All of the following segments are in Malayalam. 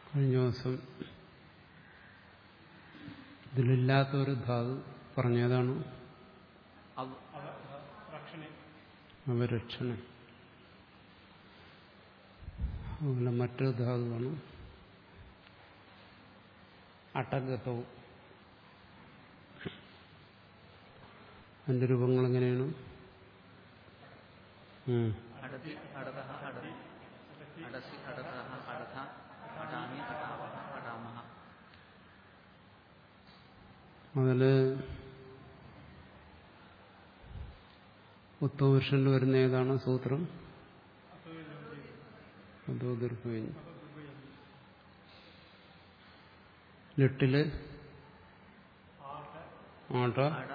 കഴിഞ്ഞ ദിവസം ഇതിലില്ലാത്ത ഒരു ധാതു പറഞ്ഞതാണ് അവ- അവരക്ഷണം അതുപോലെ മറ്റൊരു ധാതുവാണ് അട്ടഗതവും അതിന്റെ രൂപങ്ങൾ എങ്ങനെയാണ് ഉം. അടതി അടതഃ അടതി അടസി അടതഃ അടഥ അടാമി അടാവഃ അടാമഃ അതില് ഉത്തമപുരുഷനിൽ വരുന്ന ഏതാണ് സൂത്രം അതോ ദീർഘം ലിട്ടില് ആട്ട അട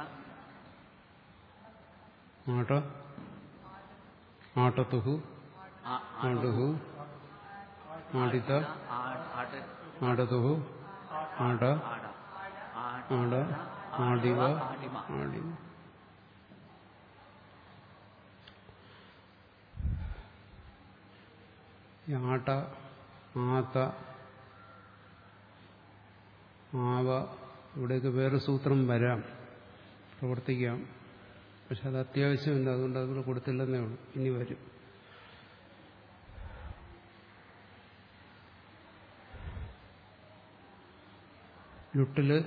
ആട്ട ആട്ടത്തുഹു ആ- ആടുഹു ആടിത ആ- ആട് ആടതുഹു ആട ആട ആട ആടിവ ആടിമ ആടിവ ഈ ആട്ട ആത്ത ആവ ഇവിടെയൊക്കെ വേറെ സൂത്രം വരാം പ്രവർത്തിക്കാം പക്ഷെ അത് അത്യാവശ്യമില്ല അതുകൊണ്ട് അതിവിടെ കൊടുത്തില്ലെന്നേ ഉള്ളൂ ഇനി വരും ലുട്ടില്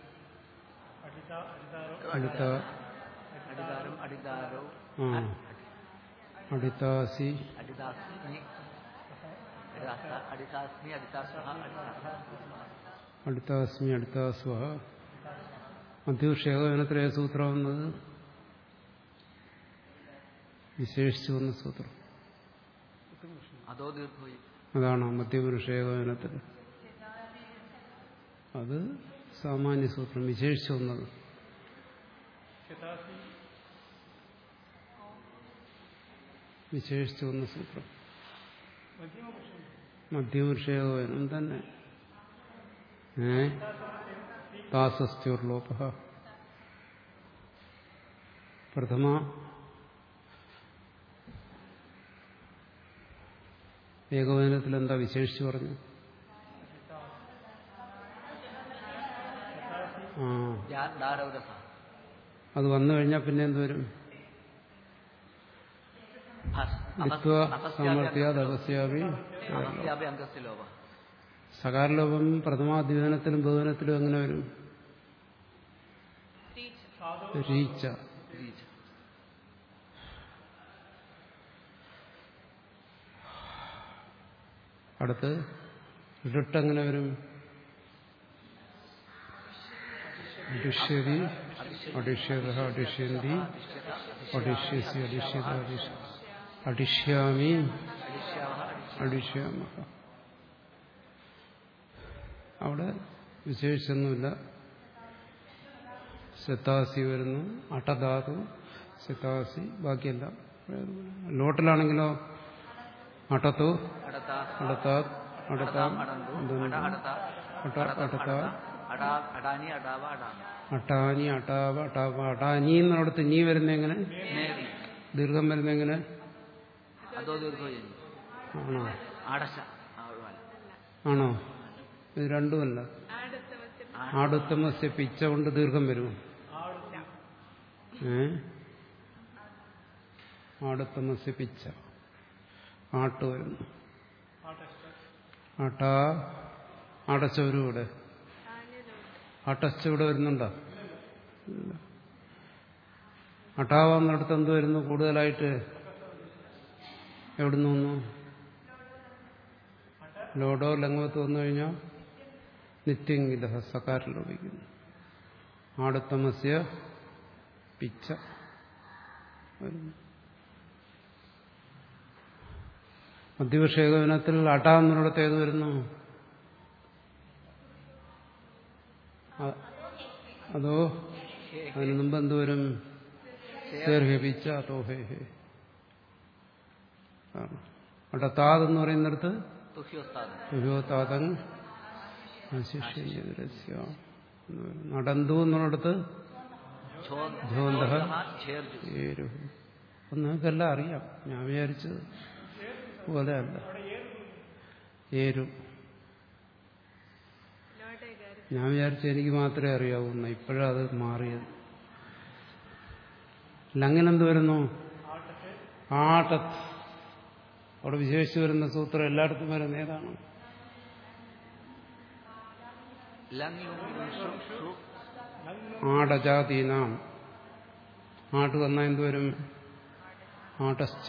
അടുത്ത അടിതാരം അടിതാരോ ആ അടുത്താസി അടിദാസ്മി അടിദാസ അടിദാസ്മി അടിദാസഃ അടിദാസ അടുത്താസ്മി അടുത്താസ്വഹ മധ്യവിഷേകത്തിലെ സൂത്രം എന്നത് വിശേഷിച്ചു വന്ന സൂത്രം അതോ ദീർഘോയി അതാണ് മധ്യപുരുഷേകവനത്തിൽ അത് സാമാന്യ സൂത്രം വിശേഷിച്ചു വന്നത് വിശേഷിച്ചു വന്ന സൂത്രം മധ്യപുരുഷേകവനം തന്നെ ഏ താസസ്ത്യോർലോപ പ്രഥമ ഏകവചനത്തിൽ എന്താ വിശേഷിച്ച് പറഞ്ഞു ആ ദാരൗരസ അത് വന്നു കഴിഞ്ഞാൽ പിന്നെ എന്തുവരും വിത്വ സമർത്ഥ്യ തപസ്യാപി അപസ്യാപി അംഗസ്യ ലോപ സകാരലോപം പ്രഥമാദ്വിധനത്തിലും ബഹുവനത്തിലും എങ്ങനെ വരും രീച്ച ബീജ അടുത്ത് ഇട്ട് എങ്ങനെ വരും അടിഷ്യതി അടിഷ്യത അടിഷ്യന്തി അടിഷ്യസി അടിഷ്യത അടിഷ്യ അടിഷ്യാമി അടിശ്യാവ അടിഷ്യാമ അവിടെ വിശേഷിച്ചൊന്നുമില്ല ശതാസി വരുന്നു അട്ടധാതു ശതാസി ബാക്കിയെല്ലാം ലോട്ടിലാണെങ്കിലോ അട്ടത്തു അടത അടുത്താ അടുത്താ അടന്തു അട അടത അട അടുത്താ അടാ അടാനി അടാവ അടാമ അട്ടാനി അട്ടാവ അട്ടാവ അടാനി എന്നിടത്ത് നീ വരുന്ന എങ്ങനെ നേവി ദീർഘം വരുന്ന എങ്ങനെ അതോ ദീർഘോയി ആണോ ആടശ ആഴ്വാല ആണോ ഇത് രണ്ടുമല്ല ആടുത്തമസ്യ പിച്ച കൊണ്ട് ദീർഘം വരുമോ ഏ ആടുത്തമസ്യ പിച്ച ആട്ട് വരുന്നു ആട്ടാ അടച്ചവരും ഇവിടെ അടച്ച ഇവിടെ വരുന്നുണ്ടോ ഇല്ല. അട്ടാവാന്നിടത്ത് എന്ത് വരുന്നു കൂടുതലായിട്ട് എവിടുന്ന് വന്നു ലോഡോ ലംഘവത്ത് വന്നു കഴിഞ്ഞാൽ നിത്യങ്കില സകാരം ലോപിക്കുന്നു ആടുത്തമസ്യ പിച്ച വരുന്നു മധ്യവിഷേകവനത്തിൽ അട എന്നിടത്ത് ഏത് വരുന്നു അ- അതോ അതിന് മുമ്പ് എന്ത് വരും പിച്ച അതോ ഹേ ഹേ ആണ്. അവിടെ താതെന്ന് പറയുന്നിടത്ത് തുഹ്യോസ്താദൻ സുഹോതാതൻ നടന്തു എന്നുള്ളിടത്ത് ധ്യോന്തഃ ഛേർജു ഏരു അപ്പം നിങ്ങൾക്കെല്ലാം അറിയാം ഞാൻ വിചാരിച്ചത് പോലെയല്ല ഏരു ഞാൻ വിചാരിച്ചു എനിക്ക് മാത്രമേ അറിയാവൂ എന്ന് ഇപ്പോഴാണ് അത് മാറിയത് ലങ്ങിനെന്ത് വരുന്നു ആട്ടത്ത് അവിടെ വിശേഷിച്ച് വരുന്ന സൂത്രം എല്ലായിടത്തും വരുന്ന ഏതാണ് ലങ് ലുങ് ഷു ഷു ആടജാതീനാം ആട്ട് വന്നാൽ എന്തുവരും ആട്ടശ്ച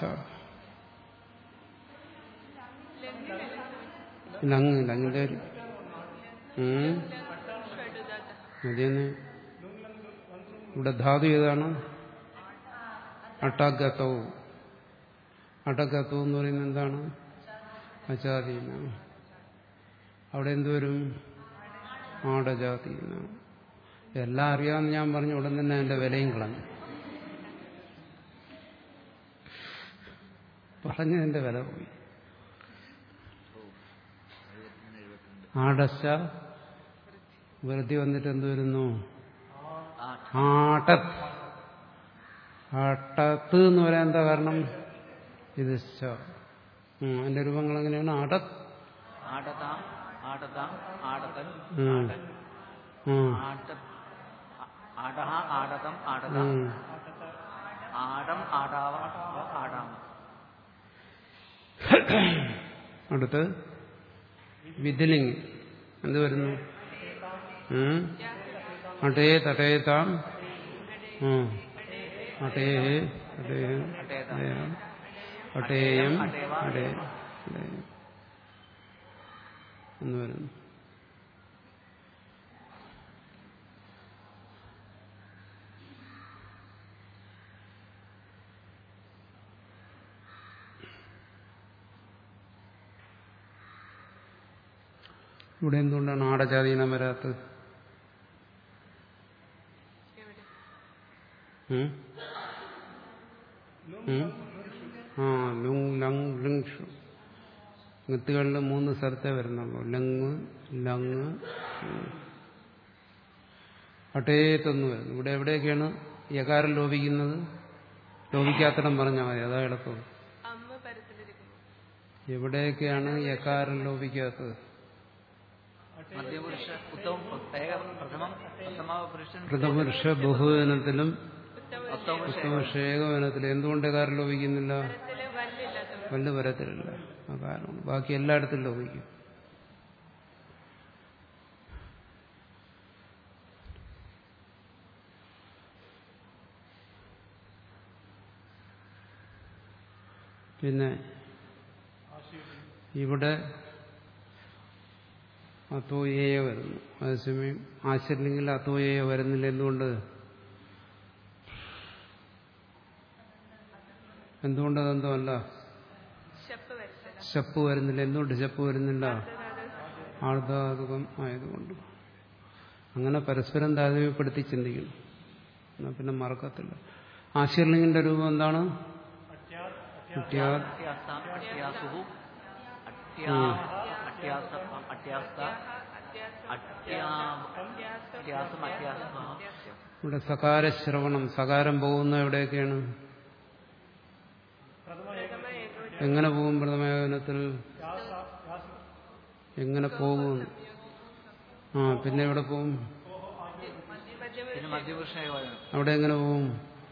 ലങ് ലങ്ങിന്റെ ഒരു ഉം. മതിയെന്ന് ഇവിടെ ധാതു ഏതാണ് അട്ടഗതവും അട്ടഗതവും എന്ന് പറയുന്നത് എന്താണ് അജാതീന അവിടെ എന്തുവരും ആടജാതീന എല്ലാം അറിയാമെന്ന് ഞാൻ പറഞ്ഞു ഉടൻ തന്നെ അതിന്റെ വിലയും കളഞ്ഞു പറഞ്ഞതിന്റെ വില പോയി ആടശ വെറുതെ വന്നിട്ട് എന്ത് വരുന്നു ആട്ട് ആട്ടത്ത് ആട്ടത്ത് എന്ന് പറയാൻ എന്താ കാരണം ഇത് ശ. ഉം, അതിന്റെ രൂപങ്ങൾ എങ്ങനെയാണ് ആടത്ത് ആടതാം ആടതാം ആടതൻ ഉം. ആടൻ ഉം, ആട ആടഹ ആടതം ആടതാം ഉം. ആടം ആടാവ ആടാമ അടുത്ത് വിതിലിംഗ് എന്ത് വരുന്നു ഉം? അടേ തടേതാം ഉം. അടേ അടേ അടേയം അടേയം അടേ അടേയം എന്ന് വരുന്നു ഇവിടെ എന്തുകൊണ്ടാണ് ആടജാതീനം വരാത്തത് ഉം? ഉം? ആ ലുങ് ലങ് ലിങ് ഷു ഗത്തുകളിൽ മൂന്ന് സ്ഥലത്തേ വരുന്നുള്ളൂ ലങ് ലങ് ഉം. അട്ടേത്തൊന്ന് വരുന്നു ഇവിടെ എവിടെയൊക്കെയാണ് യകാരം ലോപിക്കുന്നത് ലോപിക്കാത്തിടം പറഞ്ഞാൽ മതി അതാ എളുപ്പം അമ്മ പരത്തിലിരിക്കുന്നു എവിടെയൊക്കെയാണ് യകാരം ലോപിക്കാത്തത് മധ്യപുരുഷ ഉത്തമം ഏക പ്രഥമം പ്രഥമ പുരുഷൻ പ്രഥമപുരുഷ ബഹുവനത്തിലും ഉത്തമ ഉത്തമപുരുഷ ഉത്തമപുരുഷ ഏകവനത്തിലും എന്തുകൊണ്ട് യകാരം ലോപിക്കുന്നില്ല പരത്തില് വല്ലില്ലാത്ത വല്ല വരത്തിലില്ല ആ കാരണം ബാക്കി എല്ലായിടത്തും ലോപിക്കും പിന്നെ ഇവിടെ അത്തോയേയ വരുന്നു അതേസമയം ആശ്രയില്ലെങ്കിൽ അത്തോയേയ വരുന്നില്ല എന്തുകൊണ്ട് എന്തുകൊണ്ട് അതെന്തല്ല ഷപ്പ് വരത്തില്ല ശപ്പ് വരുന്നില്ല എന്തുകൊണ്ട് ശപ്പ് വരുന്നില്ല ആർദ്ധാതുകം ആയതുകൊണ്ട് അങ്ങനെ പരസ്പരം താരതമ്യപ്പെടുത്തി ചിന്തിക്കുന്നു എന്നാ പിന്നെ മറക്കത്തില്ല ആശീർലിംഗിന്റെ രൂപം എന്താണ് കുട്ടിയാ അട്യാസാം അട്യാസുഹു അട്യാ അട്യാസ അട്യാസ്ത അട്യാ അട്യാസം അട്യാസ്മ ഇവിടെ സകാരശ്രവണം സകാരം പോകുന്ന എവിടെയൊക്കെയാണ് എങ്ങനെ പോകും പ്രഥമയോജനത്തിൽ എങ്ങനെ പോകും ആ പിന്നെ എവിടെ പോകും പിന്നെ മധ്യപുരുഷനായി പറയുന്നു അവിടെ എങ്ങനെ പോകും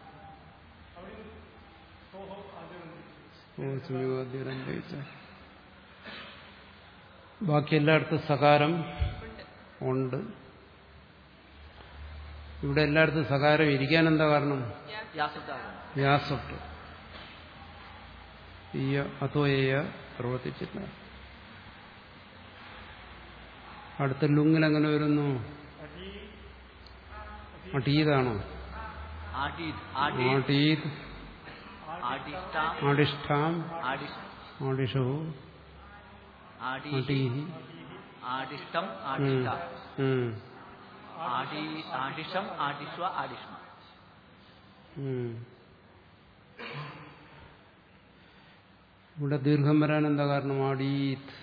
ഓ സംയോഗാദ്യം ചോദിച്ച ബാക്കി എല്ലായിടത്തും സകാരം ഉണ്ട് ഇവിടെ എല്ലായിടത്തും സകാരം ഇരിക്കാൻ എന്താ കാരണം യാസുദ്ധാരണം വ്യാസൊട്ട് ഈ അതോയ പ്രവർത്തിച്ചില്ല അടുത്ത ലുങ്ങിൽ എങ്ങനെ വരുന്നു അടീതാണോ ആടീത് ആടീത് ആടീത് ആടിഷ്ടാം ആടിഷ്ഠാം ആടിഷ് ആടിഷോ ആടീഹി ആടീഹി ആടിഷ്ടം ഉം. ആടിഷ്ട ഉം. ആടി ആടിഷം ആടിഷ്വ ആടിഷ്മ ഉം. ഇവിടെ ദീർഘം വരാൻ എന്താ കാരണം ആടീത്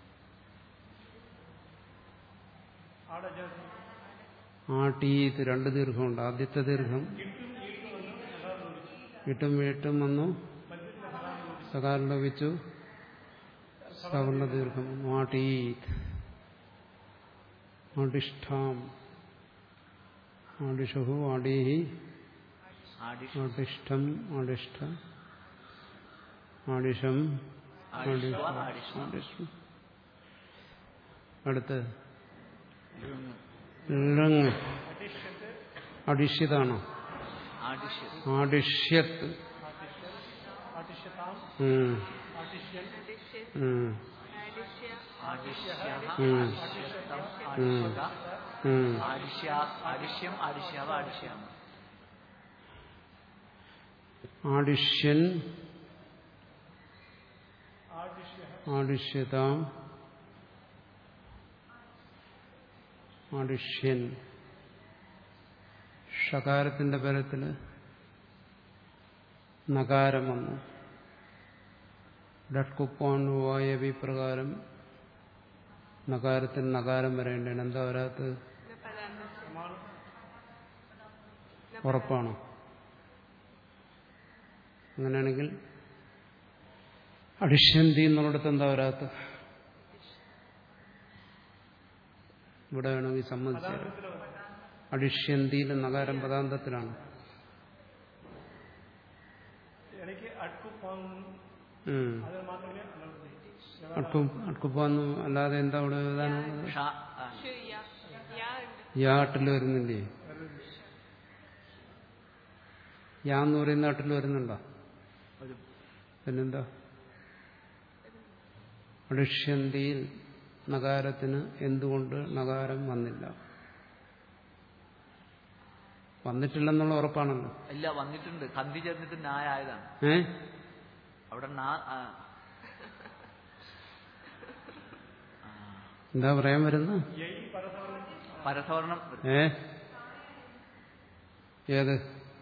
ആട്ടീത് രണ്ട് ദീർഘമുണ്ട് ആദ്യത്തെ ദീർഘം ഇട്ടും വീട്ടും വന്നു സകാരം ലഭിച്ചു സവർണ ദീർഘം വന്നു ആട്ടീത് ആടിഷ്ഠാം ആടിഷു ആടീഹി ആഡിഷം ആടിഷ്ടം ആടിഷ്ട ആടിഷം ആഡിഷ്വ ആഡിഷ്മ ആടിഷ്ടം അടുത്ത് ലുങ്. ലങ് അടിഷ്യതാണോ ആഡിഷ്യത് ആടിഷ്യത്ത് ഉം. ഉം. ആദിശ്യ ആഡിഷ്യ ഉം. ആഡിഷ്യത്തം ആഡിഷ്യത ഉം. ആഡിഷ്യ ആഡിഷ്യം ആഡിഷ്യാവ ആഡിഷ്യാമ ആടിഷ്യൻ ആടിഷ്യതാം ആടിഷ്യൻ ഷകാരത്തിന്റെ പരത്തില് നകാരം വന്നു ഡട്കുപ്പാൻ വായവി പ്രകാരം നകാരത്തിന് നകാരം വരേണ്ടതാണ് എന്താ വരാത്തത് ഉറപ്പാണോ അങ്ങനെയാണെങ്കിൽ അടിഷ്യന്തി എന്നുള്ളിടത്ത് എന്താ വരാത്ത ഇവിടെ വേണമെങ്കിൽ സമ്മതിച്ചു അടിഷ്യന്തിയിൽ നഗാരം പദാന്തത്തിലാണ് ഉം. അട്കു അട്കുപ്പാന്ന് അല്ലാതെ എന്താ ഇവിടെ എഴുതാനുള്ളത് ഷ ആ, യാ യാ ഉണ്ട് യാട്ടിൽ വരുന്നില്ലേ യാ എന്ന് പറയുന്ന നാട്ടിൽ വരുന്നുണ്ടോ ഒരു പിന്നെന്താ അടിഷ്യന്തിയിൽ നഗാരത്തിന് എന്തുകൊണ്ട് നഗാരം വന്നില്ല വന്നിട്ടില്ലെന്നുള്ള ഉറപ്പാണല്ലോ ഇല്ല വന്നിട്ടുണ്ട് കന്തി ചേർന്നിട്ട് നായായതാണ് ഏ അവിടെ നാ ആ. ആ, എന്താ പറയാൻ വരുന്ന പരസവർണം വരും. ഏ ഏത്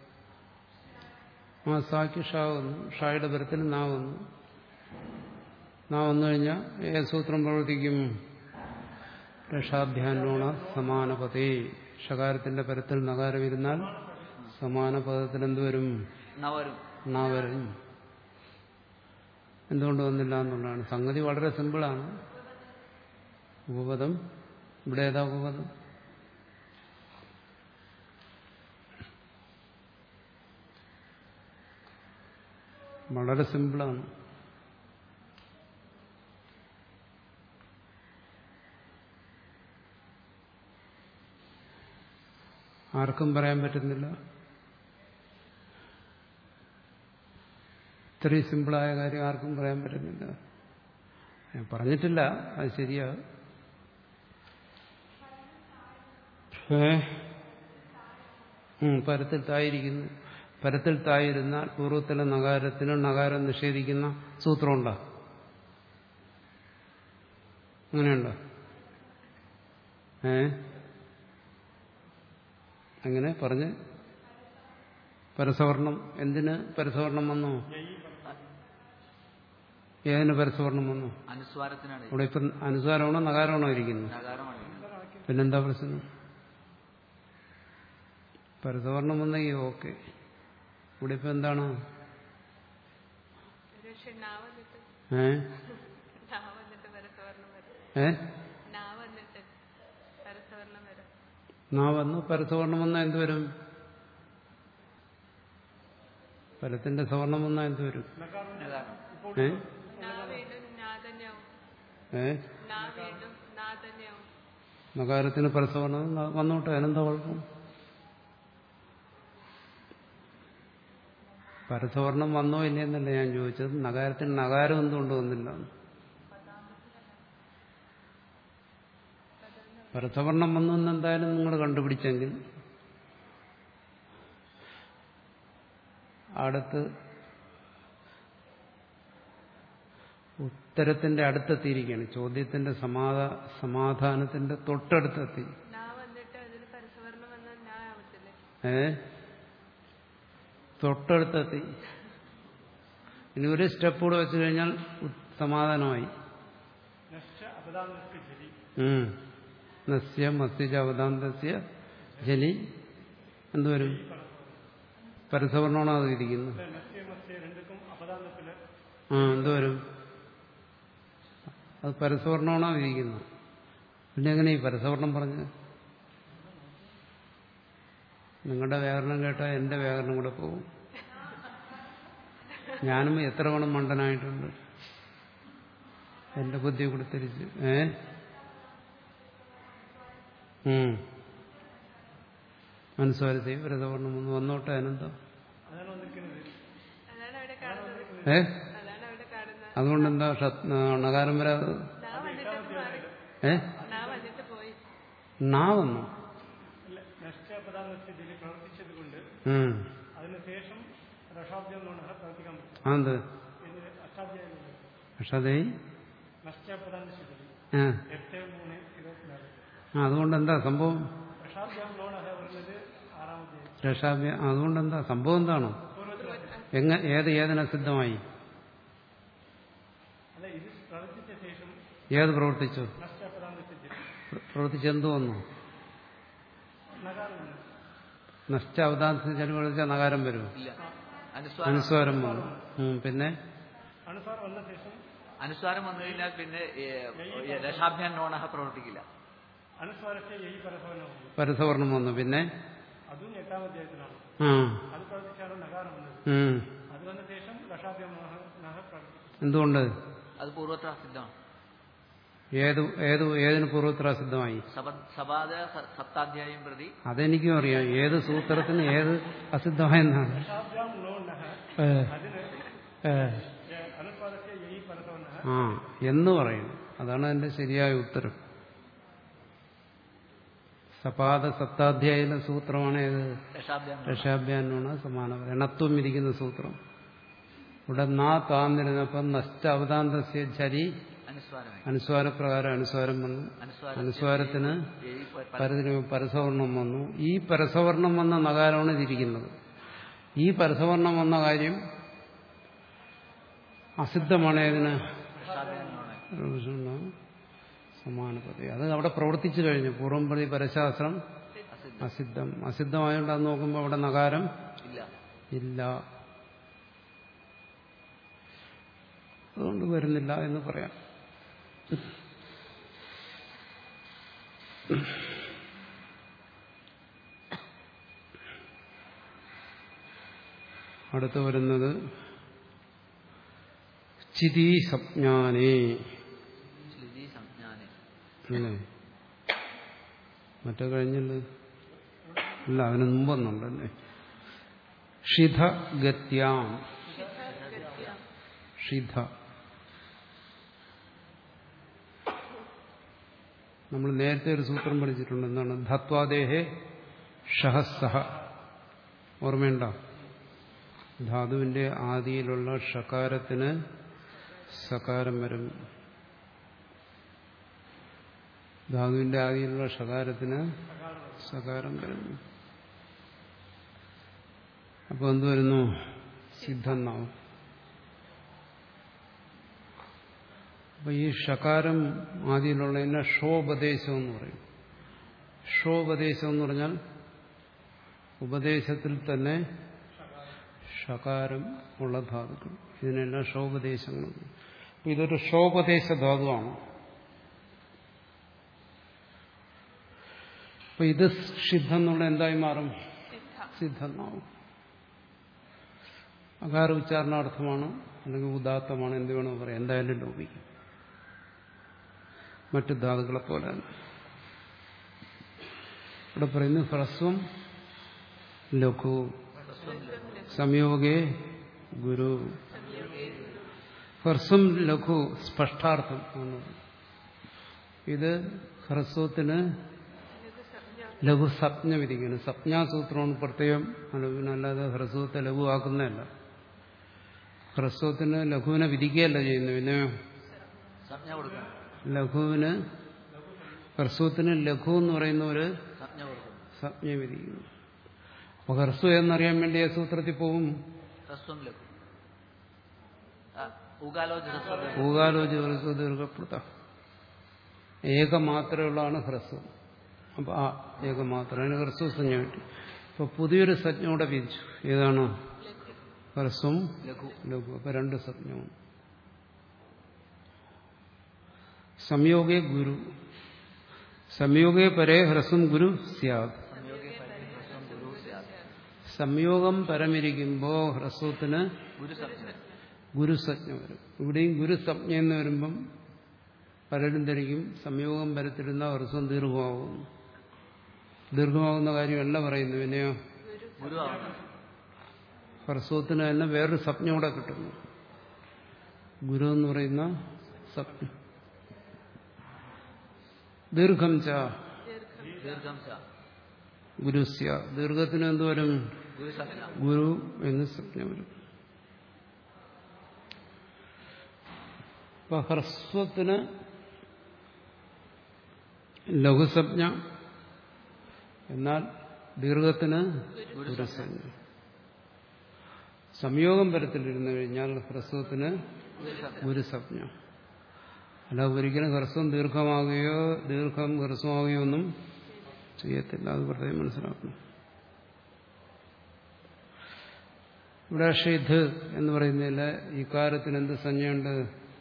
ആ സാക്കി ഷാ വന്നു ഷായുടെ പരത്തിൽ നാ വന്നു നാ വന്നു കഴിഞ്ഞാൽ ഏത് സൂത്രം പ്രവർത്തിക്കും രക്ഷാഭ്യാനോണ സമാനപതേ ഷകാരത്തിന്റെ പരത്തിൽ നകാരം ഇരുന്നാൽ സമാന പദത്തിൽ എന്തുവരും ന വരും നാ വരും എന്തുകൊണ്ട് വന്നില്ല എന്നുള്ളതാണ് സംഗതി വളരെ സിമ്പിളാണ് ഉപപദം ഇവിടെ ഏതാ ഉപപദം വളരെ സിമ്പിളാണ് ആർക്കും പറയാൻ പറ്റുന്നില്ല ഇത്രയും സിമ്പിളായ കാര്യം ആർക്കും പറയാൻ പറ്റുന്നില്ല ഞാൻ പറഞ്ഞിട്ടില്ല അത് ശരിയാ ഏ ഉം, പരത്തിൽ തായിരിക്കുന്നു പരത്തിൽ തായിരുന്നാൽ പൂർവ്വത്തിലെ നഗാരത്തിന് നഗാരം നിഷേധിക്കുന്ന സൂത്രമുണ്ടോ അങ്ങനെയുണ്ടോ ഏ അങ്ങനെ പറഞ്ഞ് പരസവർണം എന്തിന് പരസവർണം വന്നു ഏതിന് പരസവർണം വന്നു അനുസ്വാരത്തിനാണ് ഇവിടെ ഇപ്പം അനുസാരമാണോ നഗാരമാണോ ഇരിക്കുന്നത് നഗാരമാണ് പിന്നെന്താ പ്രശ്നം പരസവർണം വന്നെങ്കിൽ ഓക്കെ ഇവിടെ ഇപ്പം എന്താണ് പക്ഷെ നാ വന്നിട്ട് ഏ നാ വന്നിട്ട് പരസവർണം വരും ഏ നാ വന്നിട്ട് പരസവർണം വരും നാ വന്നു പരസവർണം വന്നാൽ എന്ത് വരും പരത്തിന്റെ സവർണം വന്നാൽ എന്ത് വരും നഗാരം ഏ നാ വീണ്ടും നാ തന്നെയാവും ഏ നാ വീണ്ടും നാ തന്നെയാവും നഗാരത്തിന് പരസവർണം വന്ന- വന്നോട്ടെ അതിനെന്താ കുഴപ്പം പരസവർണം വന്നോ ഇല്ലയെന്നല്ല ഞാൻ ചോദിച്ചത് നഗാരത്തിന് നഗാരം എന്തുകൊണ്ട് വന്നില്ല പരസവർണം വന്നു എന്ന് എന്തായാലും നിങ്ങൾ കണ്ടുപിടിച്ചെങ്കിൽ അടുത്ത് ഉത്തരത്തിന്റെ അടുത്തെത്തിയിരിക്കുകയാണ് ചോദ്യത്തിന്റെ സമാധാ സമാധാനത്തിന്റെ തൊട്ടടുത്തെത്തി നാ വന്നിട്ട് അതിന് പരസവർണം വന്നാൽ നാ ആവത്തില്ലേ ഏ തൊട്ടടുത്തെത്തി ഇനി ഒരു സ്റ്റെപ്പ് കൂടെ വെച്ച് കഴിഞ്ഞാൽ ഉ- സമാധാനമായി ഉം. നസ്യ മസ്യജ അവതാന്തസ്യ ജനി എന്തുവരും പരസവർണ്ണമാണ് അത് ഇരിക്കുന്നത് ആ എന്തുവരും അത് പരസവർണ്ണമാണ് ഇരിക്കുന്നത് പിന്നെ എങ്ങനെ ഈ പരസവർണം പറഞ്ഞത് നിങ്ങളുടെ വ്യാകരണം കേട്ടാൽ എന്റെ വ്യാകരണം കൂടെ പോകും ഞാനും എത്ര ഗുണം മണ്ടനായിട്ടുണ്ട് എന്റെ ബുദ്ധി കൂടെ തിരിച്ച് ഏ ഉം. മനസ്സുവരത്തി വ്രതവർണ്ണം ഒന്ന് വന്നോട്ടെ അനന്തം അതാണ് അവിടെ കാണുന്നത് ഏ അതാണ് അവിടെ കാണുന്നത് അതുകൊണ്ട് എന്താ നകാരം വരാതെ നാ വന്നിട്ട് മാറി ഏ നാ വന്നിട്ട് പോയി നാ വന്നു നഷ്ടപദാന്തസ്ഥിതിയിൽ പ്രവർത്തിച്ചത് കൊണ്ട് ഉം. അതിനുശേഷം രക്ഷാബ്ദം കൊണ്ട് പ്രവർത്തിക്കാൻ പറ്റും അതെന്ത് ഇത് അഷ്ടാധ്യായം പക്ഷെ അതേ നഷ്ടപദാന്തസ്ഥിതി ആ എട്ട് മൂന്ന് ഇരുപത്തിനാല് ആ, അതുകൊണ്ട് എന്താ സംഭവം രക്ഷാബ്ദം ലോണ വരുന്നത് ആറാമത്തെ രക്ഷാഭ്യ അതുകൊണ്ട് എന്താ സംഭവം എന്താണോ എങ്ങ ഏത് ഏതിനസിദ്ധമായി അല്ല ഇത് പ്രവർത്തിച്ച ശേഷം ഏത് പ്രവർത്തിച്ചു നഷ്ടപദാന്തസ്ഥിതി പ്ര- പ്രവർത്തിച്ചെന്ത് വന്നു നഗാരം നഷ്ട അവതാരത്തിന് ചെലവഴിച്ച നകാരം വരും ഇല്ല അനുസ്വാരം അനുസ്വാരം വന്നു ഉം, പിന്നെ അനുസാർ വന്ന ശേഷം അനുസ്വാരം വന്നു കഴിഞ്ഞാൽ പിന്നെ ഏ, രക്ഷാഭ്യാൻ നോണഹ പ്രവർത്തിക്കില്ല അനുസ്വാരത്തെ ഈ പരസ്പരമാണ് പരസവർണം വന്നു പിന്നെ അതും എട്ടാം അധ്യായത്തിലാണ് ആ അത് പ്രവർത്തിച്ചാണ് നഗാരം വന്നത് ഉം. അത് വന്ന ശേഷം രക്ഷാഭ്യം നഹ പ്രവർത്തിച്ചു എന്തുകൊണ്ട് അത് പൂർവത്ര സിദ്ധമാണ് ഏത് ഏത് ഏതിന് പൂർവ്വത്ര സിദ്ധമായി സപ- സപാദ സ- സപ്താധ്യായം പ്രതി അതെനിക്കും അറിയാം ഏത് സൂത്രത്തിന് ഏത് അസിദ്ധമായെന്നാണ് രക്ഷാഭ്യാം ലോ നഹ ഏ, അതിന് ഏ. അനുസ്വാരത്തെ ഈ പരസ്പരനഹ ആ എന്ന് പറയുന്നു അതാണ് അതിന്റെ ശരിയായ ഉത്തരം സപാദ സപ്താധ്യായിലെ സൂത്രമാണ് ഏത് രക്ഷാഭ്യാൻ രക്ഷാഭ്യാനാണ് സമാനം എണത്വം ഇരിക്കുന്ന സൂത്രം ഇവിടെ നാ താന്നിരുന്നപ്പം നഷ്ട അവതാന്തസ്യ ചരി അനുസ്വാരമായി അനുസ്വാരപ്രകാരം അനുസ്വാരം വന്നു അനുസ്വാരത്തിന് പരതിന് പരസവർണം വന്നു ഈ പരസവർണം വന്ന നഗാരമാണ് ഇതിരിക്കുന്നത് ഈ പരസവർണം വന്ന കാര്യം അസിദ്ധമാണ് ഏതിന് സമാന പദവി അത് അവിടെ പ്രവർത്തിച്ചു കഴിഞ്ഞു പൂർവം പ്രതി പരശാസ്ത്രം അസിദ്ധം അസിദ്ധമായതുകൊണ്ട് അത് നോക്കുമ്പോൾ അവിടെ നഗാരം ഇല്ല ഇല്ല അതുകൊണ്ട് വരുന്നില്ല എന്ന് പറയാം അടുത്ത് വരുന്നത് ചിതി സംജ്ഞാനേ ശ്രുതി സംജ്ഞാനെ അല്ലേ മറ്റേ കഴിഞ്ഞല്ലോ ഇല്ല അതിന് മുമ്പൊന്നുണ്ടല്ലേ ഷിധഗത്യാം ഷിധ നമ്മൾ നേരത്തെ ഒരു സൂത്രം പഠിച്ചിട്ടുണ്ട് എന്താണ് ധത്വാദേഹേ ഷഹസഹ ഓർമ്മയുണ്ടോ ധാതുവിന്റെ ആദിയിലുള്ള ഷകാരത്തിന് സകാരം വരും ധാതുവിന്റെ ആദിയിലുള്ള ഷകാരത്തിന് സകാരം വരുന്നു അപ്പൊ എന്ത് വരുന്നു സിദ്ധന്നാവും അപ്പൊ ഈ ഷകാരം ആദിയിലുള്ളതിനെ ഷോപദേശം എന്ന് പറയും ഷോപദേശം എന്ന് പറഞ്ഞാൽ ഉപദേശത്തിൽ തന്നെ ഷകാരം ഉള്ള ധാതുക്കൾ ഇതിനെല്ലാം ഷോപദേശങ്ങൾ അപ്പൊ ഇതൊരു ഷോപദേശ ധാതുവാണ് അപ്പൊ ഇത് സിദ്ധം എന്നുള്ള എന്തായി മാറും സിദ്ധന്നാവും അകാര ഉച്ചാരണാർത്ഥമാണ് അല്ലെങ്കിൽ ഉദാത്തമാണ് എന്ത് വേണമെന്ന് പറയാം എന്തായാലും ലോപിക്കും മറ്റു ധാതുക്കളെ പോലെ തന്നെ ഇവിടെ പറയുന്നു ഹ്രസ്വം ലഘു സംയോഗേ ഗുരു ഹ്രസ്വം ലഘു സ്പഷ്ടാർത്ഥം ആണ് ഇത് ഹ്രസ്വത്തിന് ലഘു സപ്ഞ വിധിക്കുന്നു സപ്ഞാസൂത്രമാണ് പ്രത്യേകം അലവിന് അല്ലാതെ ഹ്രസ്വത്തെ ലഘുവാക്കുന്നതല്ല ഹ്രസ്വത്തിന് ലഘുവിനെ വിധിക്കുകയല്ല ചെയ്യുന്നു പിന്നെ സംജ്ഞ കൊടുക്കണം ലഘുവിന് ഹ്രസ്വത്തിന് ലഘു എന്ന് പറയുന്ന ഒരു സംജ്ഞ കൊടുക്കണം സംജ്ഞ വിധിക്കുന്നു അപ്പൊ ഹ്രസ്വ എന്നറിയാൻ വേണ്ടി ആ സൂത്രത്തിൽ പോകും ഹ്രസ്വം ലഘു ആ, ഉകാലോച ഹ്രസ്വം ലഘു. പൂകാലോചി ഹ്രസ്വ ദീർഘപ്പെടുത്ത ഏകമാത്രയുള്ളതാണ് ഹ്രസ്വം അപ്പൊ ആ ഏകമാത്രം അതിന് ഹ്രസ്വ സംജ്ഞ കിട്ടി അപ്പൊ പുതിയൊരു സംജ്ഞ കൂടെ വിധിച്ചു ഏതാണ് ഹ്രസ്വം ലഘു ലഘു അപ്പൊ രണ്ട് സംജ്ഞവും സംയോഗേ ഗുരു സംയോഗേ പരേ ഹ്രസ്വം ഗുരു സ്യാദ് സംയോഗേ പരിഹ്രസ്വം ഗുരു സ്യാത് സംയോഗം പരമിരിക്കുമ്പോൾ ഹ്രസ്വത്തിന് ഗുരുസംജ്ഞ ഗുരുസജ്ഞ വരും ഇവിടെയും ഗുരുസജ്ഞ എന്ന് വരുമ്പം പലരും ധരിക്കും സംയോഗം പരത്തിരുന്ന ഹ്രസ്വം ദീർഘമാകും ദീർഘമാകുന്ന കാര്യമല്ല പറയുന്നു പിന്നെയോ ഗുരു ആവണം ഹ്രസ്വത്തിന് തന്നെ വേറൊരു സ്വപ്നം കൂടെ കിട്ടുന്നു ഗുരു എന്ന് പറയുന്ന സ്വപ്നം ദീർഘം ച ദീർഘം ച ഗുരുസ്യ ദീർഘത്തിന് എന്ത് വരും ഗുരുസംജ്ഞ ഗുരു എന്ന് സ്വപ്നം വരും അപ്പൊ ഹ്രസ്വത്തിന് ലഘുസജ്ഞ എന്നാൽ ദീർഘത്തിന് ഗുരുസജ്ഞ സംയോഗം പരത്തിലിരുന്നു കഴിഞ്ഞാൽ ഹ്രസ്വത്തിന് ഗുരുസംജ്ഞ ഗുരുസജ്ഞ അല്ല ഒരിക്കലും ഹ്രസ്വം ദീർഘമാകുകയോ ദീർഘം ഹ്രസ്വമാകുകയോ ഒന്നും ചെയ്യത്തില്ല അത് പ്രത്യേകം മനസ്സിലാക്കണം ഇവിടെ ഷിധ് എന്ന് പറയുന്നതിൽ ഈ കാര്യത്തിന് എന്ത് സംജ്ഞയുണ്ട്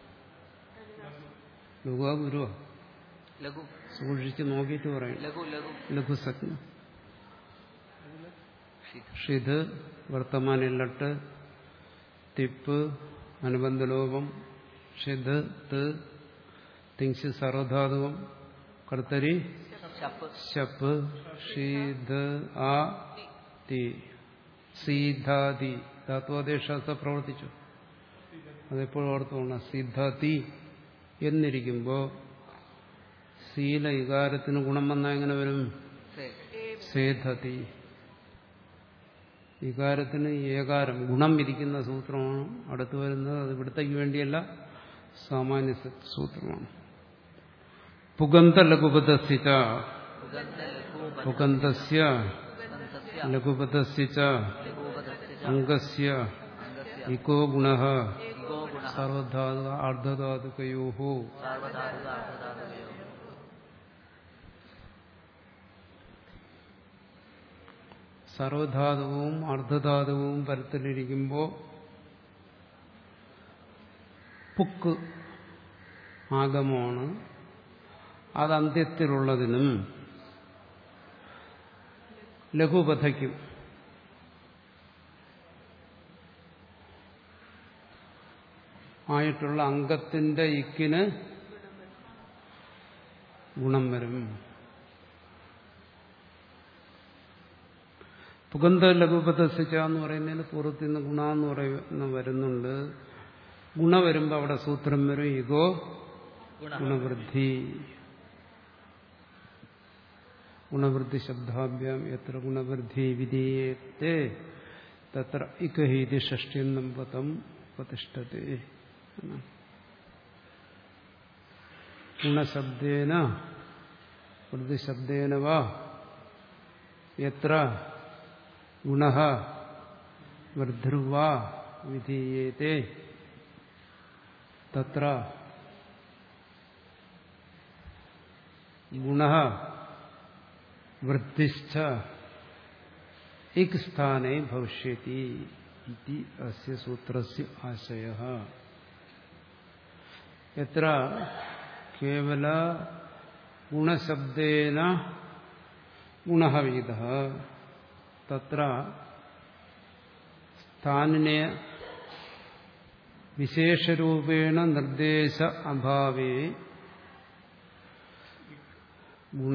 ലഘുവ ഗുരുവ ലഘു സൂക്ഷിച്ച് നോക്കിയിട്ട് പറയും ലഘു ലഘു ലഘുസജ്ഞ ഷിത് ഷിത് വർത്തമാനില്ലട്ട് തിപ്പ് അനുബന്ധലോപം ഷിത് ത് തിങ്സ് സർവധാതുവം കർത്തരി ശപ്പ് ശപ്പ് ഷീത് ആ തി സീധാതി ധാത്വാദേശാസ പ്രവർത്തിച്ചു അതെപ്പോഴും ഓർത്തോണം സിദ്ധാതി എന്നിരിക്കുമ്പോൾ ശീല ഇകാരത്തിന് ഗുണം വന്നാൽ എങ്ങനെ വരും സേ സേധതി വികാരത്തിന് ഏകാരം ഗുണം വിധിക്കുന്ന സൂത്രമാണ് അടുത്ത് വരുന്നത് അത് ഇവിടത്തേക്ക് വേണ്ടിയല്ല സാമാന്യ സ- സൂത്രമാണ് പുഗന്ത ലഘുപദസ്ഥിത ഉഗന്ധ ലഘൂപ പുഗന്തസ്യ ഉഗന്ധസ്യ ലഘുപദസ്യ ച ലഘൂപദസ്യ ച അംഗസ്യ അംഗസ്യ ഇക്കോ ഗുണ ഇഗോ ഗുണഃ സർവധാതു അർദ്ധധാതുകയോ സാർവധാതുക അർദ്ധധാതുകയോ സർവധാതുവും അർദ്ധധാതുവും പരത്തിലിരിക്കുമ്പോൾ പുക്ക് ആഗമമാണ് അത് അന്ത്യത്തിലുള്ളതിനും ലഘുപഥയ്ക്കും ആയിട്ടുള്ള അംഗത്തിന്റെ ഇക്കിന് ഗുണം വരും പുഗന്ധ ലഘുപദസിച്ച എന്ന് പറയുന്നതിന് പൂർവ്വത്തിൽ നിന്ന് ഗുണ എന്ന് പറയുന്ന വരുന്നുണ്ട് ഗുണ വരുമ്പോൾ അവിടെ സൂത്രം വരും ഇഗോ ഗുണഃ ഗുണവൃദ്ധി ഗുണവൃദ്ധി ശബ്ദാഭ്യാം എത്ര ഗുണവൃദ്ധി വിധീയത്തെ തത്ര ഇക്കഹീതി ഷഷ്ടിയം നമ്പതം ഉപതിഷ്ഠത്തെ എന്നാണ്. ഗുണശബ്ദേന വൃദ്ധിശബ്ദേന വാ എത്ര ഗുണ വൃദ്ധിർവാ വിധീയത്തെ തത്ര ഗുണ വൃദ്ധിശ്ച ഇക് സ്ഥാനെ ഭവിഷ്യതി ഇതി അസ്യ സൂത്രസ്യ ആശയഃ എത്ര കേവല ഗുണശബ്ദേന ഗുണഃ വിഹിതഃ തത്ര സ്ഥാനിനെ വിശേഷരൂപേണ നിർദ്ദേശ അഭാവേ ഗുണ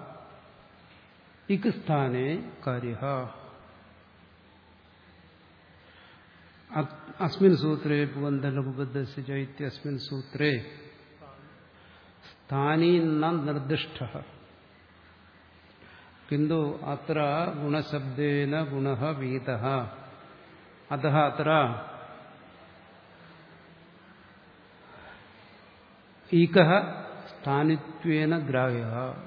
ഇക് സ്ഥാനെ കാര്യ അസ്മിൻ സൂത്രേ പുഗന്ധലഘുബദ്ധസ്യ ചൈത്യസ്മിൻ സൂത്രേ സ്ഥാനീ ന നിർദ്ദിഷ്ട കിന്തു അത്ര ഗുണശബ്ദേന ഗുണ വീത അത അത്ര ഈക സ്ഥാനിത്വേന ഗ്രാഹ്യ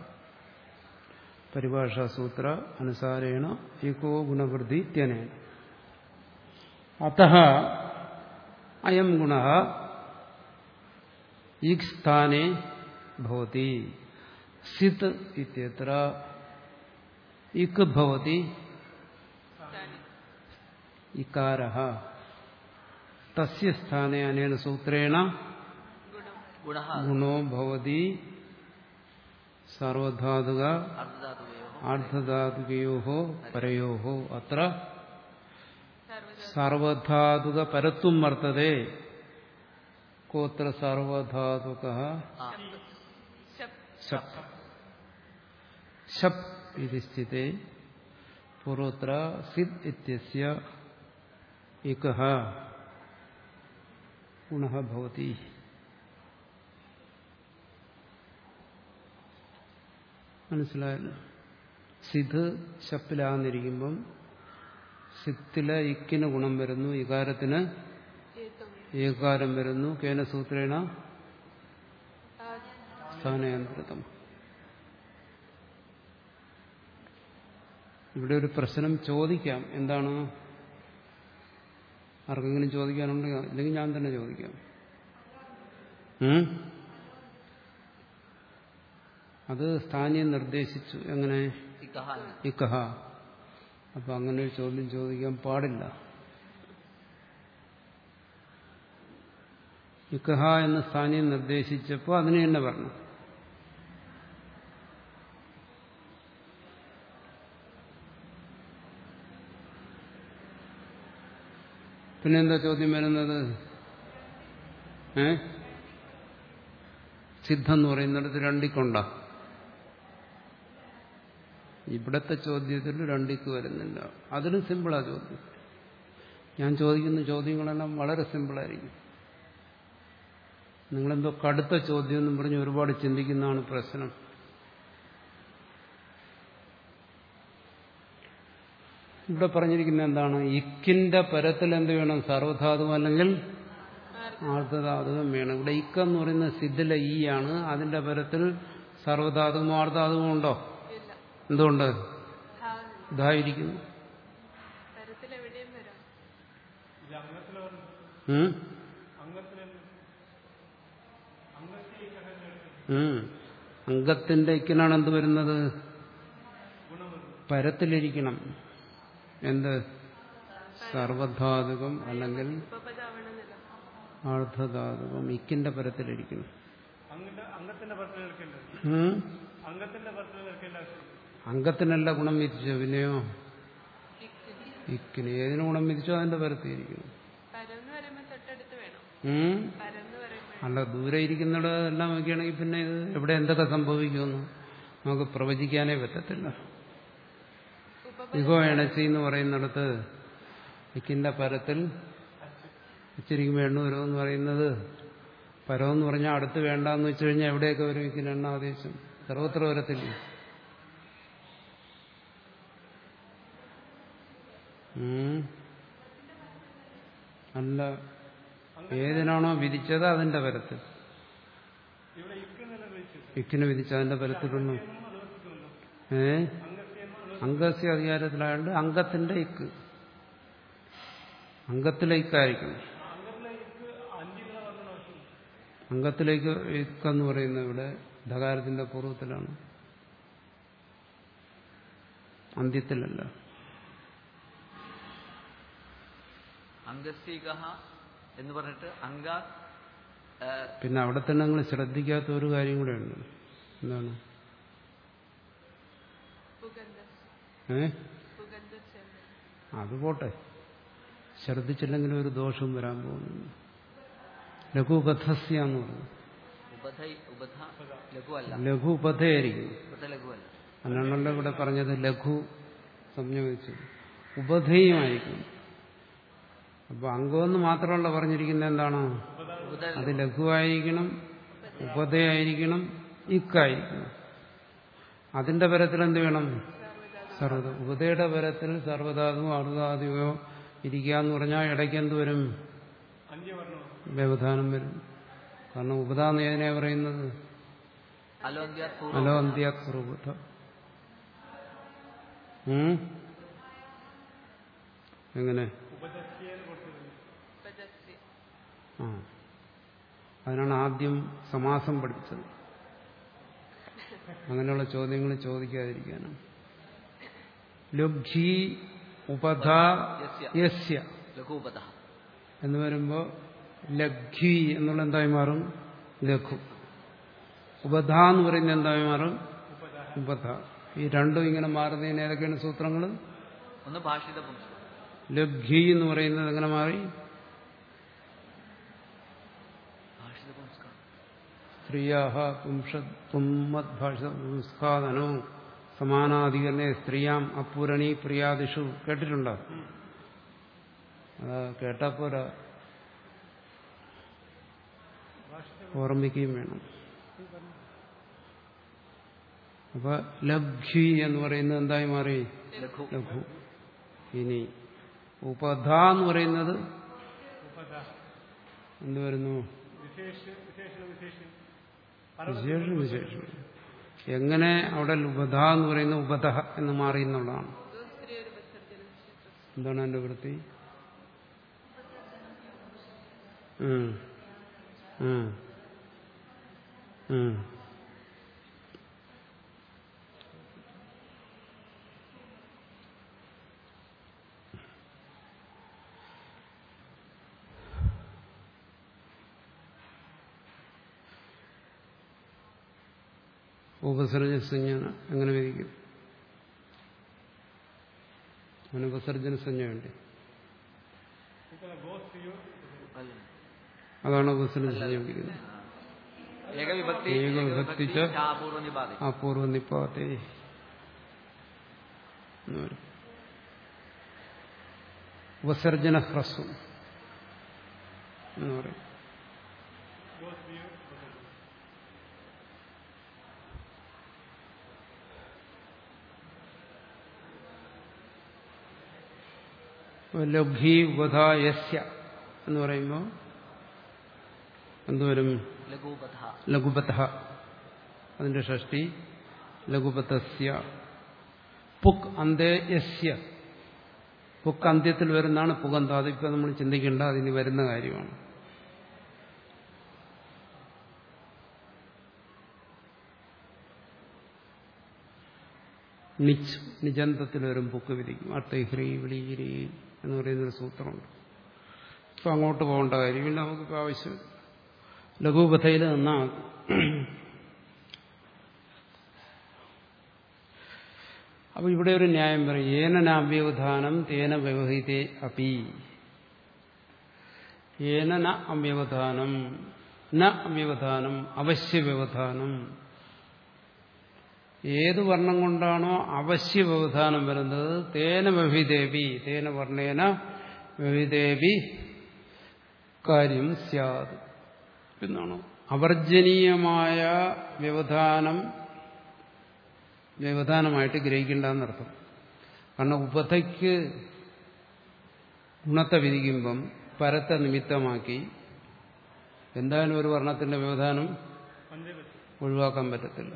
പരിഭാഷാസൂത്ര അനുസാരേണ ഏകോ ഗുണവൃദ്ധി ഇത്യനേന അത അയം ഗുണ ഈ സ്ഥാനെ ഭവതി സിത് ഇത്യത്ര ഇക് ഭവതി ഇകാര തസ്യ സ്ഥാനെ അനേന സൂത്രേണ ഗുണഃ ഗുണോ ഭവതി സാർവധാതുക അർദ്ധധാതുകയോ ആർദ്ധധാതുകയോ പരയോ അത്ര സർവ്വ സാർവധാതുക പരത്വം വർത്തതേ കോത്ര സാർവധാതുക ആ ശബ് ശപ് ശപ് ഇതി സ്ഥിതേ പൂർവത്ര സിദ് ഇത്യസ്യ ഇകഃ ഗുണഃ ഭവതി മനസ്സിലായല്ലോ സിദ് ശപ്പിലാന്നിരിക്കുമ്പം സിത്തിലെ ഇക്കിന് ഗുണം വരുന്നു ഇകാരത്തിന് ഏതും ഏകാരം വരുന്നു കേന സൂത്രേണ ആ സ്ഥാനയന്ത്രിതം ഇവിടെ ഒരു പ്രശ്നം ചോദിക്കാം എന്താണ് ആർക്കെങ്കിലും ചോദിക്കാനുണ്ടെങ്കിൽ അല്ലെങ്കിൽ ഞാൻ തന്നെ ചോദിക്കാം ഉം? അത് സ്ഥാനീയം നിർദ്ദേശിച്ചു എങ്ങനെ ഇക്കഹ എന്ന്. ഇക്കഹ അപ്പൊ അങ്ങനെ ഒരു ചോദ്യം ചോദിക്കാൻ പാടില്ല ഇക്കഹ എന്ന സ്ഥാനീയം നിർദ്ദേശിച്ചപ്പോൾ അതിന് തന്നെ പറഞ്ഞു പിന്നെന്താ ചോദ്യം വരുന്നത് ഏ സിദ്ധം എന്ന് പറയുന്നിടത്ത് രണ്ടിക്കൊണ്ട ഇവിടത്തെ ചോദ്യത്തിൽ രണ്ടിക്ക് വരുന്നില്ല അതിലും സിമ്പിളാ ചോദ്യം ഞാൻ ചോദിക്കുന്ന ചോദ്യങ്ങളെല്ലാം വളരെ സിമ്പിളായിരിക്കും നിങ്ങളെന്തോ കടുത്ത ചോദ്യം എന്നും പറഞ്ഞ് ഒരുപാട് ചിന്തിക്കുന്നതാണ് പ്രശ്നം ഇവിടെ പറഞ്ഞിരിക്കുന്ന എന്താണ് ഇക്കിന്റെ പരത്തിൽ എന്ത് വേണം സർവധാതുവും അല്ലെങ്കിൽ ആർദ്ധധാതുവും വേണം ഇവിടെ ഇക്ക എന്ന് പറയുന്നത് സിദ്ധിലെ ഈ ആണ് അതിന്റെ പരത്തിൽ സർവധാതുവും ആർദ്ധാതുവും ഉണ്ടോ ഇല്ല എന്തുകൊണ്ട് ഭാവന ഇതായിരിക്കുന്നു തരത്തിൽ എവിടെയും വരാം ഇത് അംഗത്തിൽ പറഞ്ഞു ഉം? അംഗത്തിൽ അംഗത്തിൽ ഉം. അംഗത്തിന്റെ ഇക്കിനാണ് എന്ത് വരുന്നത് ഗുണം വരുന്നു പരത്തിലിരിക്കണം എന്ത് സർവധാതുകം അല്ലെങ്കിൽ ഉപപദാവണമെന്നില്ല ആർദ്ധധാതുകം ഇക്കിന്റെ പരത്തിലിരിക്കണം അംഗത്തിന്റെ അംഗത്തിന്റെ ഭർത്തന നിൽക്കേണ്ടത് ഉം? അംഗത്തിന്റെ ഭർത്തന നിൽക്കേണ്ട ആവശ്യം അംഗത്തിനല്ല ഗുണം വിധിച്ചോ പിന്നെയോ ഇക്കിന് ഏതിന് ഗുണം വിധിച്ചോ അതിന്റെ പരത്തിയിരിക്കണം പരന്ന് പറയുമ്പോൾ തൊട്ടടുത്ത് വേണം ഉം? പരന്ന് പറയുമ്പോൾ അല്ല ദൂരെ ഇരിക്കുന്നിടം എല്ലാം നോക്കിയാണെങ്കിൽ പിന്നെ ഇത് എവിടെ എന്തൊക്കെ സംഭവിക്കുമെന്ന് നമുക്ക് പ്രവചിക്കാനേ പറ്റത്തില്ല ഉപപദ ഇഗോ എണച്ചി എന്ന് പറയുന്നിടത്ത് ഇക്കിന്റെ പരത്തിൽ ഇച്ചിരിക്കും എണ്ണ വരുമെന്ന് പറയുന്നത് പരമെന്ന് പറഞ്ഞാൽ അടുത്ത് വേണ്ടാന്ന് വെച്ച് കഴിഞ്ഞാൽ എവിടെയൊക്കെ വരും ഇക്കിന് എണ്ണ ആദേശം സർവത്ര വരത്തില്ല ഉം. അല്ല ഏതിനാണോ വിധിച്ചത് അതിന്റെ പരത്തിൽ ഇവിടെ ഇക്കുന്നല്ല വിളിച്ചത് ഇക്കിന് വിധിച്ച അതിന്റെ പരത്തിലൊന്നും ഏ അംഗസ്യ അധികാരത്തിലായതുകൊണ്ട് അംഗത്തിന്റെ ഇക്ക് അംഗത്തിലെ ഇക്കായിരിക്കണം അംഗത്തിലേക്ക് ഇക്കെന്ന് പറയുന്നത് ഇവിടെ ധകാരത്തിന്റെ പൂർവ്വത്തിലാണ് അന്ത്യത്തിലല്ല അംഗസ്യകഹ എന്ന് പറഞ്ഞിട്ട് അംഗ ആ, പിന്നെ അവിടെ തന്നെ നിങ്ങൾ ശ്രദ്ധിക്കാത്ത ഒരു കാര്യം കൂടെ ഉണ്ട് എന്താണ് പുഗന്ധ ഏ പുഗന്ധ ചേർന്ന് അത് പോട്ടെ ശ്രദ്ധിച്ചില്ലെങ്കിലും ഒരു ദോഷവും വരാൻ പോകുന്നു ലഘുപഥസ്യ എന്ന് പറഞ്ഞു ഉപധ ഉപധ ലഘു അല്ല ലഘു ഉപധയായിരിക്കും ഉപധ ലഘുവല്ല അതിനാണല്ലോ ഇവിടെ പറഞ്ഞത് ലഘു സംയോജിച്ചു ഉപധേയമായിരിക്കും അപ്പൊ അംഗമെന്ന് മാത്രമല്ല പറഞ്ഞിരിക്കുന്നത് എന്താണ് ഉപധ അത് ലഘുവായിരിക്കണം ഉപധയായിരിക്കണം ഇക്കായിരിക്കണം അതിന്റെ പരത്തിൽ എന്ത് വേണം സർവ്വത ഉപതയുടെ പരത്തിൽ സർവ്വധാതുവോ അർധാതുവോ ഇരിക്കുക എന്ന് പറഞ്ഞാൽ ഇടയ്ക്ക് എന്ത് വരും അഞ്ച് പറഞ്ഞു വ്യവധാനം വരും കാരണം ഉപതാന്ന് ഏതിനെ പറയുന്നത് അലോന്ത്യ അലോ അന്ത്യാത്പൂർവത എങ്ങനെ ഉപദസ്യേന്ന് കൊടുത്തത് ഉപദസ്യ ആ അതിനാണ് ആദ്യം സമാസം പഠിച്ചത് അങ്ങനെയുള്ള ചോദ്യങ്ങൾ ചോദിക്കാതിരിക്കാനാണ് ലുബ്ധി ഉപധ യസ്യ ലഘു ഉപധ എന്ന് വരുമ്പോൾ ലഘ്വി എന്നുള്ള എന്തായി മാറും ലഘു ഉപധ എന്ന് പറയുന്നത് എന്തായി മാറും ഉപധ ഈ രണ്ടും ഇങ്ങനെ മാറുന്നതിന് ഏതൊക്കെയാണ് സൂത്രങ്ങൾ ഒന്ന് ഭാഷിത പുംസ്കം ലബ്ധി എന്ന് പറയുന്നത് എങ്ങനെ മാറി ഭാഷിത പുംസ്കം സ്ത്രീയാഹ പുംഷദ്ഭാഷനോ സമാനാധികരണേ സ്ത്രീയാം അപ്പൂരണി പ്രിയാദിഷു കേട്ടിട്ടുണ്ടോ അതാ കേട്ടാ പോരാ ഓർമ്മിക്കുകയും വേണം അപ്പൊ ലബ്ധി എന്ന് പറയുന്നത് എന്തായി മാറി ലഘു ലഘു ഇനി ഉപധ എന്ന് പറയുന്നത് ഉപത എന്ത് വരുന്നു വിശേഷ വിശേഷണ വിശേഷൻ വിശേഷം വിശേഷം എങ്ങനെ അവിടെ ഉപധ എന്ന് പറയുന്ന ഉപധ എന്ന് മാറി എന്നുള്ളതാണ് സ്ത്രീ ഒരു വിസർജനം ചെയ്തു എന്താണ് എന്റെ വൃത്തി ഉം. ഉം. ഉം. ഉപസർജന സംജ്ഞ എങ്ങനെ വിധിക്കും അവന് ഉപസർജന സംജ്ഞ വേണ്ടി ഗോസ്ത്രീയോ അല്ല. അതാണ് ഉപസർജന സംജ്ഞ വിധിക്കുന്നത് ഏകവിഭക്തി ഏകവിഭക്തി ച അപൂർവ നിപാതി അപൂർവ നിപ്പാത്തെ ഉപസർജന ഹ്രസ്വം എന്ന് പറയും ഗോസ്ത്രീയോ ലഘി ഉപധായസ്യ എന്ന് പറയുമ്പോൾ എന്തുവരും ലഘുപഥ ലഘുപഥ അതിന്റെ ഷഷ്ടി ലഘുപഥസ്യ പുക് അന്തേ യസ്യ പുക്ക് അന്ത്യത്തിൽ വരുന്നതാണ് പുകന്ത അതിപ്പോ നമ്മൾ ചിന്തിക്കേണ്ട അതിന് വരുന്ന കാര്യമാണ് നിച്ച് നിജന്തത്തിൽ വരും പുക്ക് വിധിക്കും അത്തഹ്രീ വിളീരി എന്ന് പറയുന്നൊരു സൂത്രമുണ്ട് ഇപ്പൊ അങ്ങോട്ട് പോകേണ്ട കാര്യമില്ല നമുക്കിപ്പോൾ ആവശ്യം ലഘുപഥയിൽ നിന്നാ മതി. അപ്പൊ ഇവിടെ ഒരു ന്യായം പറയും ഏനനാവ്യവധാനം തേന വ്യവഹിതേ അപി ഏനന അവ്യവധാനം ന അവ്യവധാനം അവശ്യ വ്യവധാനം ഏത് വർണ്ണം കൊണ്ടാണോ അവശ്യ വ്യവധാനം വരുന്നത് തേന വ്യവിദേവി തേന വർണ്ണേന വ്യവിദേവി കാര്യം സ്യാത് എന്നാണ് അവർജനീയമായ വ്യവധാനം വ്യവധാനമായിട്ട് ഗ്രഹിക്കേണ്ടെന്നർത്ഥം കാരണം ഉപതയ്ക്ക് ഗുണത്തെ വിധിക്കുമ്പം പരത്തെ നിമിത്തമാക്കി എന്തായാലും ഒരു വർണ്ണത്തിന്റെ വ്യവധാനം വന്നേ പറ്റും ഒഴിവാക്കാൻ പറ്റത്തില്ല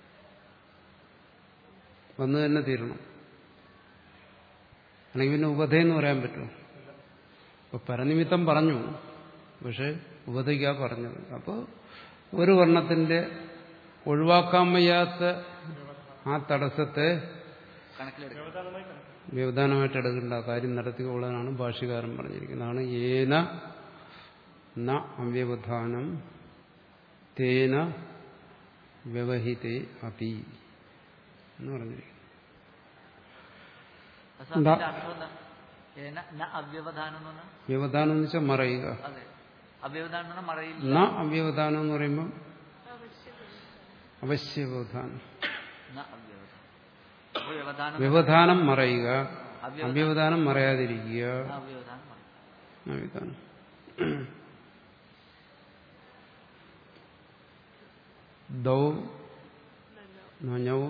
വന്നു തന്നെ തീരണം അല്ലെങ്കിൽ പിന്നെ ഉപധയെന്ന് പറയാൻ പറ്റുമോ ഇപ്പൊ പരനിമിത്തം പറഞ്ഞു പക്ഷെ ഉപതയ്ക്കാ പറഞ്ഞത് അപ്പോൾ ഒരു വർണ്ണത്തിന്റെ ഒഴിവാക്കാൻ വയ്യാത്ത ആ തടസ്സത്തെ കണക്കിലെടുക്കും വ്യവധാനമായി കണക്ക് വ്യവധാനമായിട്ട് എടുക്കേണ്ട കാര്യം നടത്തിക്കൊള്ളാനാണ് ഭാഷ്യകാരൻ പറഞ്ഞിരിക്കുന്നത് ഏന ന അവ്യവധാനം തേന വ്യവഹിതേ അപി എന്ന് പറഞ്ഞിരിക്കുന്നു അതിന്റെ അർത്ഥം എന്താ ഏന ന അവ്യവധാനം എന്ന് പറഞ്ഞാൽ വ്യവധാനം എന്ന് വെച്ചാൽ മറയുക അതെ അവ്യവധാനം എന്ന് പറഞ്ഞാൽ മറയില്ല ന അവ്യവധാനം എന്ന് പറയുമ്പോൾ അവശ്യ വ്യവധാനം ന അവ്യവധാനം അപ്പോൾ വ്യവധാനം വ്യവധാനം മറയുക അവ്യവധാനം അവ്യവധാനം മറയാതിരിക്കുക ന അവ്യവധാനം മറയും. വ്യവധാനം ദൗ നഞ്ഞോ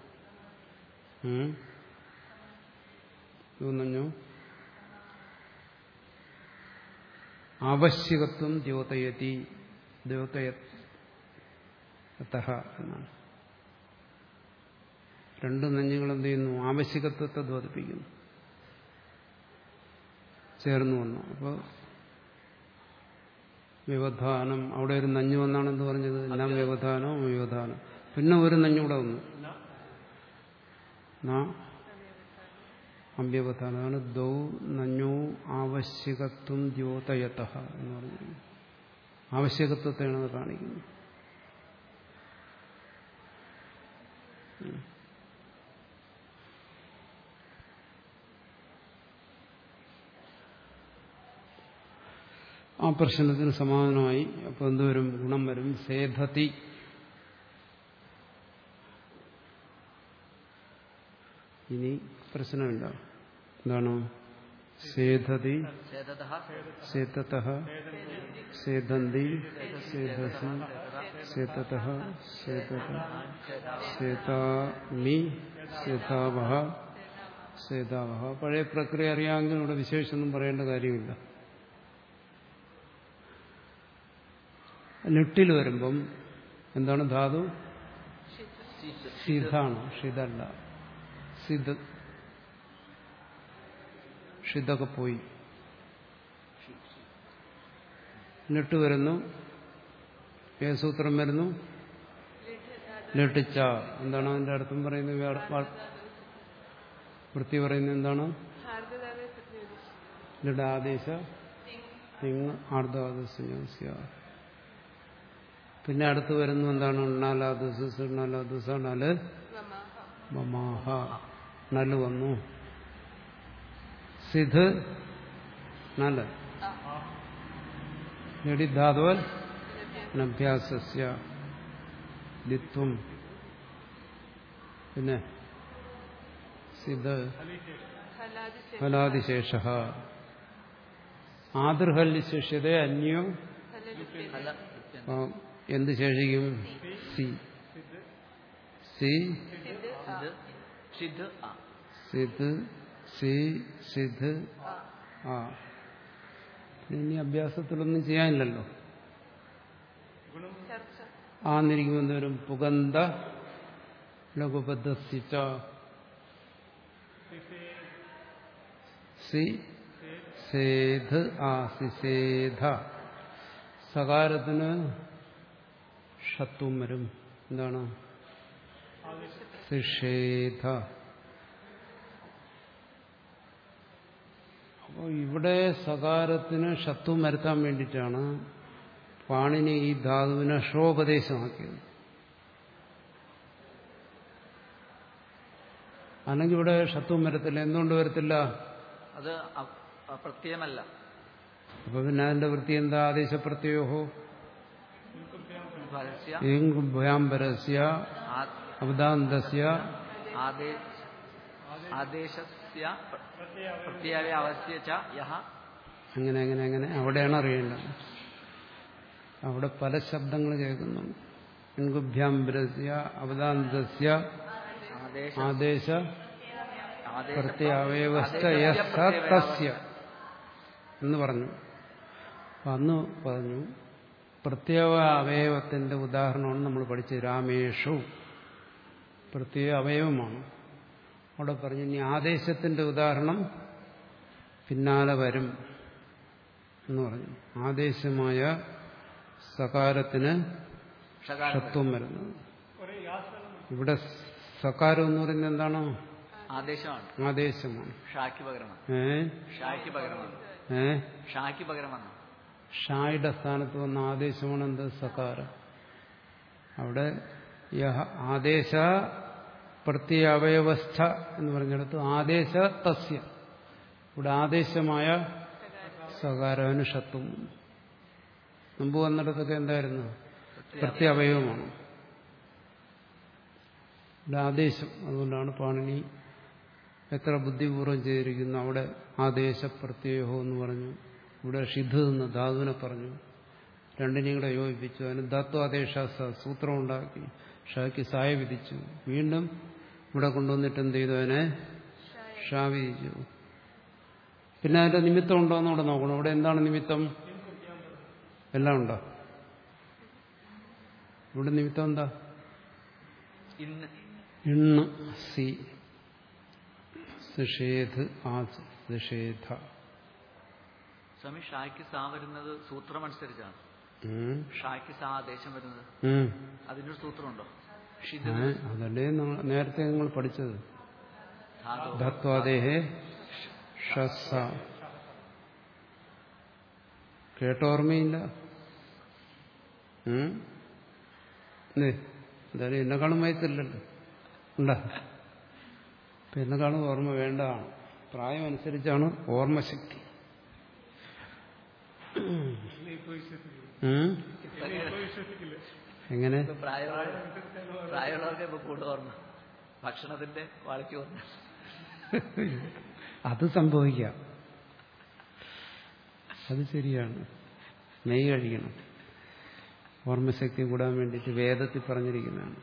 നഞ്ഞോ ആവശ്യകത്വം ദ്യോതയതി ദ്യോതയ എന്നാണ് രണ്ട് നഞ്ഞുകൾ എന്ത് ചെയ്യുന്നു ആവശ്യകത്വത്തെ ദ്യോതിപ്പിക്കുന്നു ചേർന്ന് വന്നു അപ്പോൾ വ്യവധാനം അവിടെ ഒരു നഞ്ഞു വന്നാണ് എന്ത് പറഞ്ഞത് എല്ലാം വ്യവധാനം വ്യവധാനം പിന്നെ ഒരു നഞ്ഞൂടെ വന്നു നാ അവ്യവധാനം അതാണ് ദൗ നഞ്ഞോ ആവശ്യകത്വം ദ്യോതയത എന്ന് പറഞ്ഞു ആവശ്യകത്വത്തെയാണ് അത് കാണിക്കുന്നത് ആ പ്രശ്നത്തിന് സമാധാനമായി അപ്പോൾ എന്തുവരും ഗുണം വരും സേധതി ഇനി പ്രശ്നമില്ല എന്താണ് സേധതി ചേതതഃ സേതത സേദന്തി സേധസി സേതത സേതത സേതാമി സേതാവഹ സേതാവഹ പഴയ പ്രക്രിയ അറിയാമെങ്കിൽ ഇവിടെ വിശേഷമൊന്നും പറയേണ്ട കാര്യമില്ല ലിട്ടിൽ വരുമ്പം എന്താണ് ധാതു സിധാണ് ഷിതല്ല സിദ് ഷിതൊക്കെ പോയി ലിട്ട് വരുന്നു ഏത് സൂത്രം വരുന്നു ലിട്ടിച്ച എന്താണ് അതിന്റെ അർത്ഥം പറയുന്നത് വേറെ വാ- വൃത്തി പറയുന്നത് എന്താണ് ഹാർദദാവേ സത്യോദിശ് ലിഡാദേശ തിങ് ആർദ്ധാദസ്യ പിന്നെ അടുത്ത് വരുന്നു എന്താണ് ഉണ്ണാലാദുസ് ഉണ്ണാലാദുസ നല് മമാഹ മമാഹ നല് വന്നു സിധ് നല് ലഡിധാതുവൽ നഭ്യാസസ്യ ദിത്വം പിന്നെ സിധ് ഹലാദി ഫലാദിശേഷ ആദൃഹല്യശേഷ്യത അന്യോ ഹലലുപ്യത അല്ല ആ, എന്ത് ശേഷിക്കും സി സി സിദ് ആ ഇത് ഷിദ് ആ സിദ് സി സിദ് ആ ഇനി അഭ്യാസത്തിലൊന്നും ചെയ്യാനില്ലല്ലോ ചർച്ച ആന്നിരിക്കുമ്പോൾ വരും പുകന്ത ലഘുബദ്ധസിച്ച സി സേധ് ആ സിസേധ സകാരത്തിന് ഷത്വം വരും എന്താണ് സിഷേധ അപ്പോൾ ഇവിടെ സകാരത്തിന് ഷത്വം വരുത്താൻ വേണ്ടിയിട്ടാണ് പാണിനി ഈ ധാതുവിനെ ഷോപദേശമാക്കിയത് അല്ലെങ്കിൽ ഇവിടെ ഷത്വം വരത്തില്ല എന്തുകൊണ്ട് വരത്തില്ല അത് അ- അ- പ്രത്യയമല്ല അപ്പൊ പിന്നെ അതിന്റെ വൃത്തി എന്താ ആദേശപ്രത്യോഹോ പരസ്യ ഏങ്കുഭ്യാംബരസ്യ ആ- അവദാന്തസ്യ ആദേ- ആദേശസ്യ പ്ര- പ്രത്യാവേ അവസ്യ ച യഹ അങ്ങനെ അങ്ങനെ അങ്ങനെ അവിടെയാണ് അറിയേണ്ടത് അവിടെ പല ശബ്ദങ്ങൾ കേൾക്കുന്നുണ്ട് എൺകുഭ്യാംബരസ്യ അവദാന്തസ്യ ആദേശ ആദേശ ആദേശ- പ്രത്യാവയവസ്ഥ ആദേശസ്യ പ്രത്യയവേ തസ്യ എന്ന് പറഞ്ഞു അപ്പൊ അന്ന് പറഞ്ഞു പ്രത്യേക അവയവത്തിന്റെ ഉദാഹരണമാണ് നമ്മൾ പഠിച്ചത് രാമേഷു പ്രത്യേക അവയവമാണ് അവിടെ പറഞ്ഞു ഇനി ആദേശത്തിന്റെ ഉദാഹരണം പിന്നാലെ വരും എന്ന് പറഞ്ഞു ആദേശമായ സകാരത്തിന് ഷകാരം ഷത്വം വരുന്നത് ഒരു യാസനം ഇവിടെ സകാരം എന്ന് പറയുന്നത് എന്താണ് ആദേശമാണ് ആദേശമാണ് ഷാക്ക് പകരമാണ് ഏ ഷാക്ക് പകരമാണ് ഏ ഷാക്ക് പകരമാണ് ഷായുടെ സ്ഥാനത്ത് വന്ന ആദേശമാണ് എന്ത് സകാരം അവിടെ യഹ ആദേശ പ്രത്യവയവസ്ഥ എന്ന് പറഞ്ഞിടത്ത് ആദേശ തസ്യ ഇവിടെ ആദേശമായ സകാരവിന് ഷത്വം മുമ്പ് വന്നിടത്തൊക്കെ എന്തായിരുന്നു പ്രത്യവയവമാണ് ഇവിടെ ആദേശം അതുകൊണ്ടാണ് പാണിനി എത്ര ബുദ്ധിപൂർവ്വം ചെയ്തിരിക്കുന്നു അവിടെ ആദേശ പ്രത്യേകോ എന്ന് പറഞ്ഞു ഇവിടെ ഷിധ് എന്ന് ധാതുവിനെ പറഞ്ഞു രണ്ടിനെയും കൂടെ യോജിപ്പിച്ചു അതിന് ധാത്വാദേശ സൂത്രം ഉണ്ടാക്കി ഷായ്ക്ക് സായ വിധിച്ചു വീണ്ടും ഇവിടെ കൊണ്ടുവന്നിട്ട് എന്ത് ചെയ്തു അതിനെ ഷാ വിധിച്ചു പിന്നെ അതിന്റെ നിമിത്തം ഉണ്ടോ എന്ന് ഇവിടെ നോക്കണം ഇവിടെ എന്താണ് നിമിത്തം എല്ലാം ഉണ്ടോ ഇവിടെ നിമിത്തം എന്താ ഇന്ന് ഇണ്ണ് സി സുഷേധ് ആ സുഷേധ സ്വാമി ഷായ്ക്ക് സാ വരുന്നത് സൂത്രം അനുസരിച്ചാണ് ഉം. ഷായ്ക്ക് സാ ആദേശം വരുന്നത് ഉം. അതിനൊരു സൂത്രമുണ്ടോ ഏ, ഷിദ് അതല്ലേ നമ്മ- നേരത്തെ നിങ്ങൾ പഠിച്ചത് ധാതു ധത്വാദേഹേ ഷസ കേട്ടോർമ്മയില്ല ഉം? ഇല്ലേ? എന്തായാലും എന്നെക്കാളും വയസ്സില്ലല്ലോ ഉണ്ടോ എന്നെക്കാളും ഓർമ്മ വേണ്ടതാണ് പ്രായം അനുസരിച്ചാണ് ഓർമ്മശക്തി ഉം? എങ്ങനെ ഇപ്പൊ പ്രായമുള്ള പ്രായമുള്ളവർക്ക് ഇപ്പൊ കൂടുതൽ ഓർമ്മ ഭക്ഷണത്തിന്റെ ക്വാളിറ്റി ഓർമ്മ അത് സംഭവിക്കാം അത് ശരിയാണ് നെയ്യ് കഴിക്കണം ഓർമ്മശക്തി കൂടാൻ വേണ്ടിയിട്ട് വേദത്തിൽ പറഞ്ഞിരിക്കുന്നതാണ്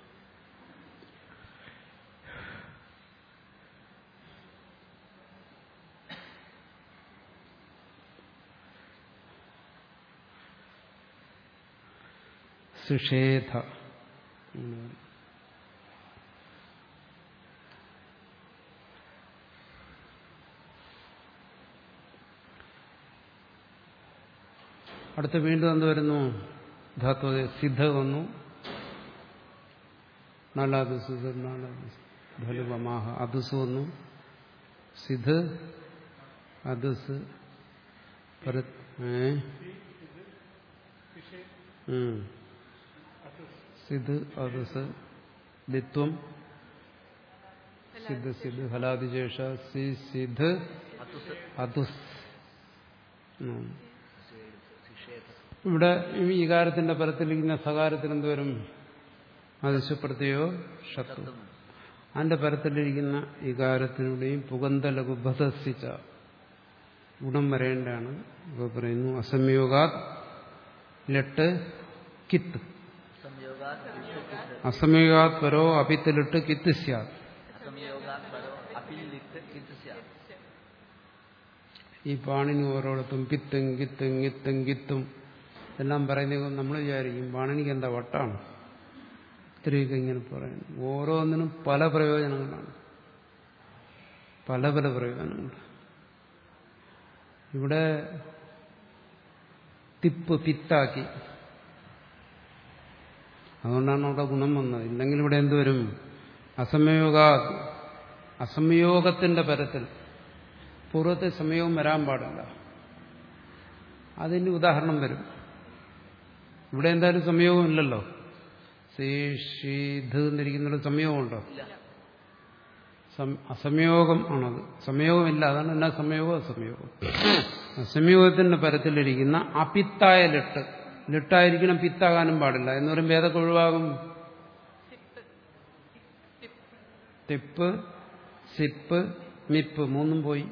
സുഷേധ എന്ന് പറയും. അടുത്ത് വീണ്ടും എന്ത് വരുന്നു ധാത്തു സിദ്ധ വന്നു നാലാദുസ് നാലാദുസ് ധലുവമാഹ അതുസ് വന്നു സിദ്ധ് അതുസ് പര- ഏ? ഉം. സിദ്ധ് അതുസ് ദിത്വം സിദ്ധ് സിദ്ധ് ഹലാദിശേഷ സി സിദ്ധ് അതുസ് അതുസ് ഉം. ശിക്ഷേത ഇവിടെ ഈ വികാരത്തിന്റെ പരത്തിലിരിക്കുന്ന സകാരത്തിന് എന്തുവരും അതിശപ്പെടുത്തിയോ ഷത്തു അതിന്റെ പരത്തിലിരിക്കുന്ന വികാരത്തിലൂടെയും പുകന്ത ലഘുബധസിച്ച ഗുണം വരേണ്ടതാണ് ഇപ്പൊ പറയുന്നു അസംയോഗാത് ലെട്ട് കിത്ത് സംയോഗാത് കിത്ത് അസംയോഗാത് പരോ അപിത്തിലിട്ട് കിത്ത് സ്യാത് സംയോഗാത് പരോ അപിലിത്ത് കിത്ത് സ്യാത് ഈ പാണിനി ഓരോടത്തും കിത്തും കിത്തും കിത്തും കിത്തും എല്ലാം പറയുന്നത് നമ്മൾ വിചാരിക്കും പാണിനിക്ക് എന്താ വട്ടാണ് ഇത്രയൊക്കെ ഇങ്ങനെ പറയുന്നു ഓരോന്നിനും പല പ്രയോജനങ്ങളാണ് പല പല പ്രയോജനങ്ങൾ ഇവിടെ തിപ്പ് പിത്താക്കി അതുകൊണ്ടാണ് അവിടെ ഗുണം വന്നത് ഇല്ലെങ്കിൽ ഇവിടെ എന്തുവരും അസംയോഗ അസംയോഗത്തിന്റെ പരത്തിൽ പൂർവ്വത്തെ സമയവും വരാൻ പാടില്ല അതിന് ഉദാഹരണം വരും ഇവിടെ എന്തായാലും സംയോഗം ഇല്ലല്ലോ ശീഷീധ് എന്നിരിക്കുന്നിടത്ത് സംയോഗമുണ്ടോ സം- അസംയോഗം ആണത് സംയോഗമില്ല അതാണ് എന്നാ സംയോഗം അസംയോഗം അസംയോഗത്തിന്റെ പരത്തിലിരിക്കുന്ന അപിത്തായ ലിട്ട് ലിട്ടായിരിക്കണം പിത്താകാനും പാടില്ല എന്ന് പറയുമ്പോൾ ഏതൊക്കെ ഒഴിവാകും തിപ്പ് സിപ്പ് മിപ്പ് മൂന്നും പോയി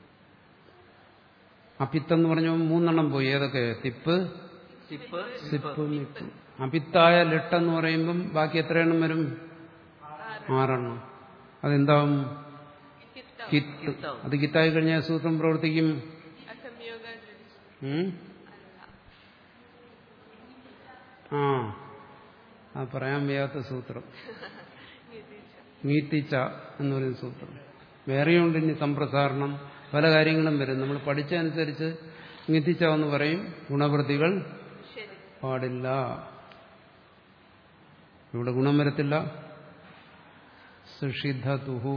അപിത്തെന്ന് പറഞ്ഞ മൂന്നെണ്ണം പോയി ഏതൊക്കെ തിപ്പ് സിപ്പ് സിപ്പ് മിപ്പ് അപിത്തായ ലിട്ടെന്ന് പറയുമ്പം ബാക്കി എത്രയെണ്ണം വരും ആറെണ്ണം അതെന്താവും കിത്ത് അത് കിത്തായി കഴിഞ്ഞാൽ സൂത്രം പ്രവർത്തിക്കും അസംയോഗ ഉം? ആ ആ പറയാൻ വയ്യാത്ത സൂത്രം മീത്തിച്ച എന്ന് പറയുന്ന സൂത്രം വേറെയുണ്ട് ഇനി സംപ്രസാരണം പല കാര്യങ്ങളും വരും നമ്മൾ പഠിച്ചതനുസരിച്ച് മീത്തിച്ച എന്ന് പറയും ഗുണവൃത്തികൾ ശരി പാടില്ല ഇവിടെ ഗുണം വരത്തില്ല സുഷിദ്ധതുഹു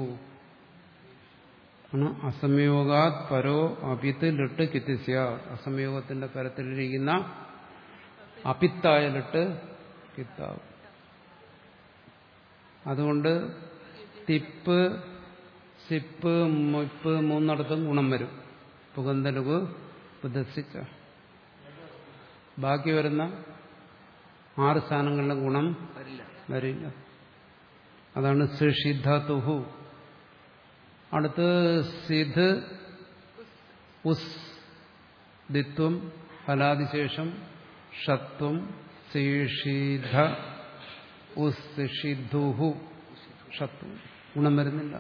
ആണ് അസംയോഗാത് പരോ അപിത്ത് ലിട്ട് കിത്തിസ്യ അസംയോഗത്തിന്റെ പരത്തിലിരിക്കുന്ന അപിത്തായ ലിട്ട് കിത്താവ് അതുകൊണ്ട് തിപ്പ് സിപ്പ് മുപ്പ് മൂന്നിടത്തും ഗുണം വരും പുകന്തലുക് ബുദ്ധസിച്ച ബാക്കി വരുന്ന ആറ് സ്ഥാനങ്ങളിലെ ഗുണം വരില്ല വരില്ല അതാണ് സുഷിദ്ധതുഹു അടുത്ത് സിധ് ഉസ് ദിത്വം ഫലാദിശേഷം ഷത്വം സീഷിധ ഉസ് ഷിദ്ധുഹു ഷത്വം ഗുണം വരുന്നില്ല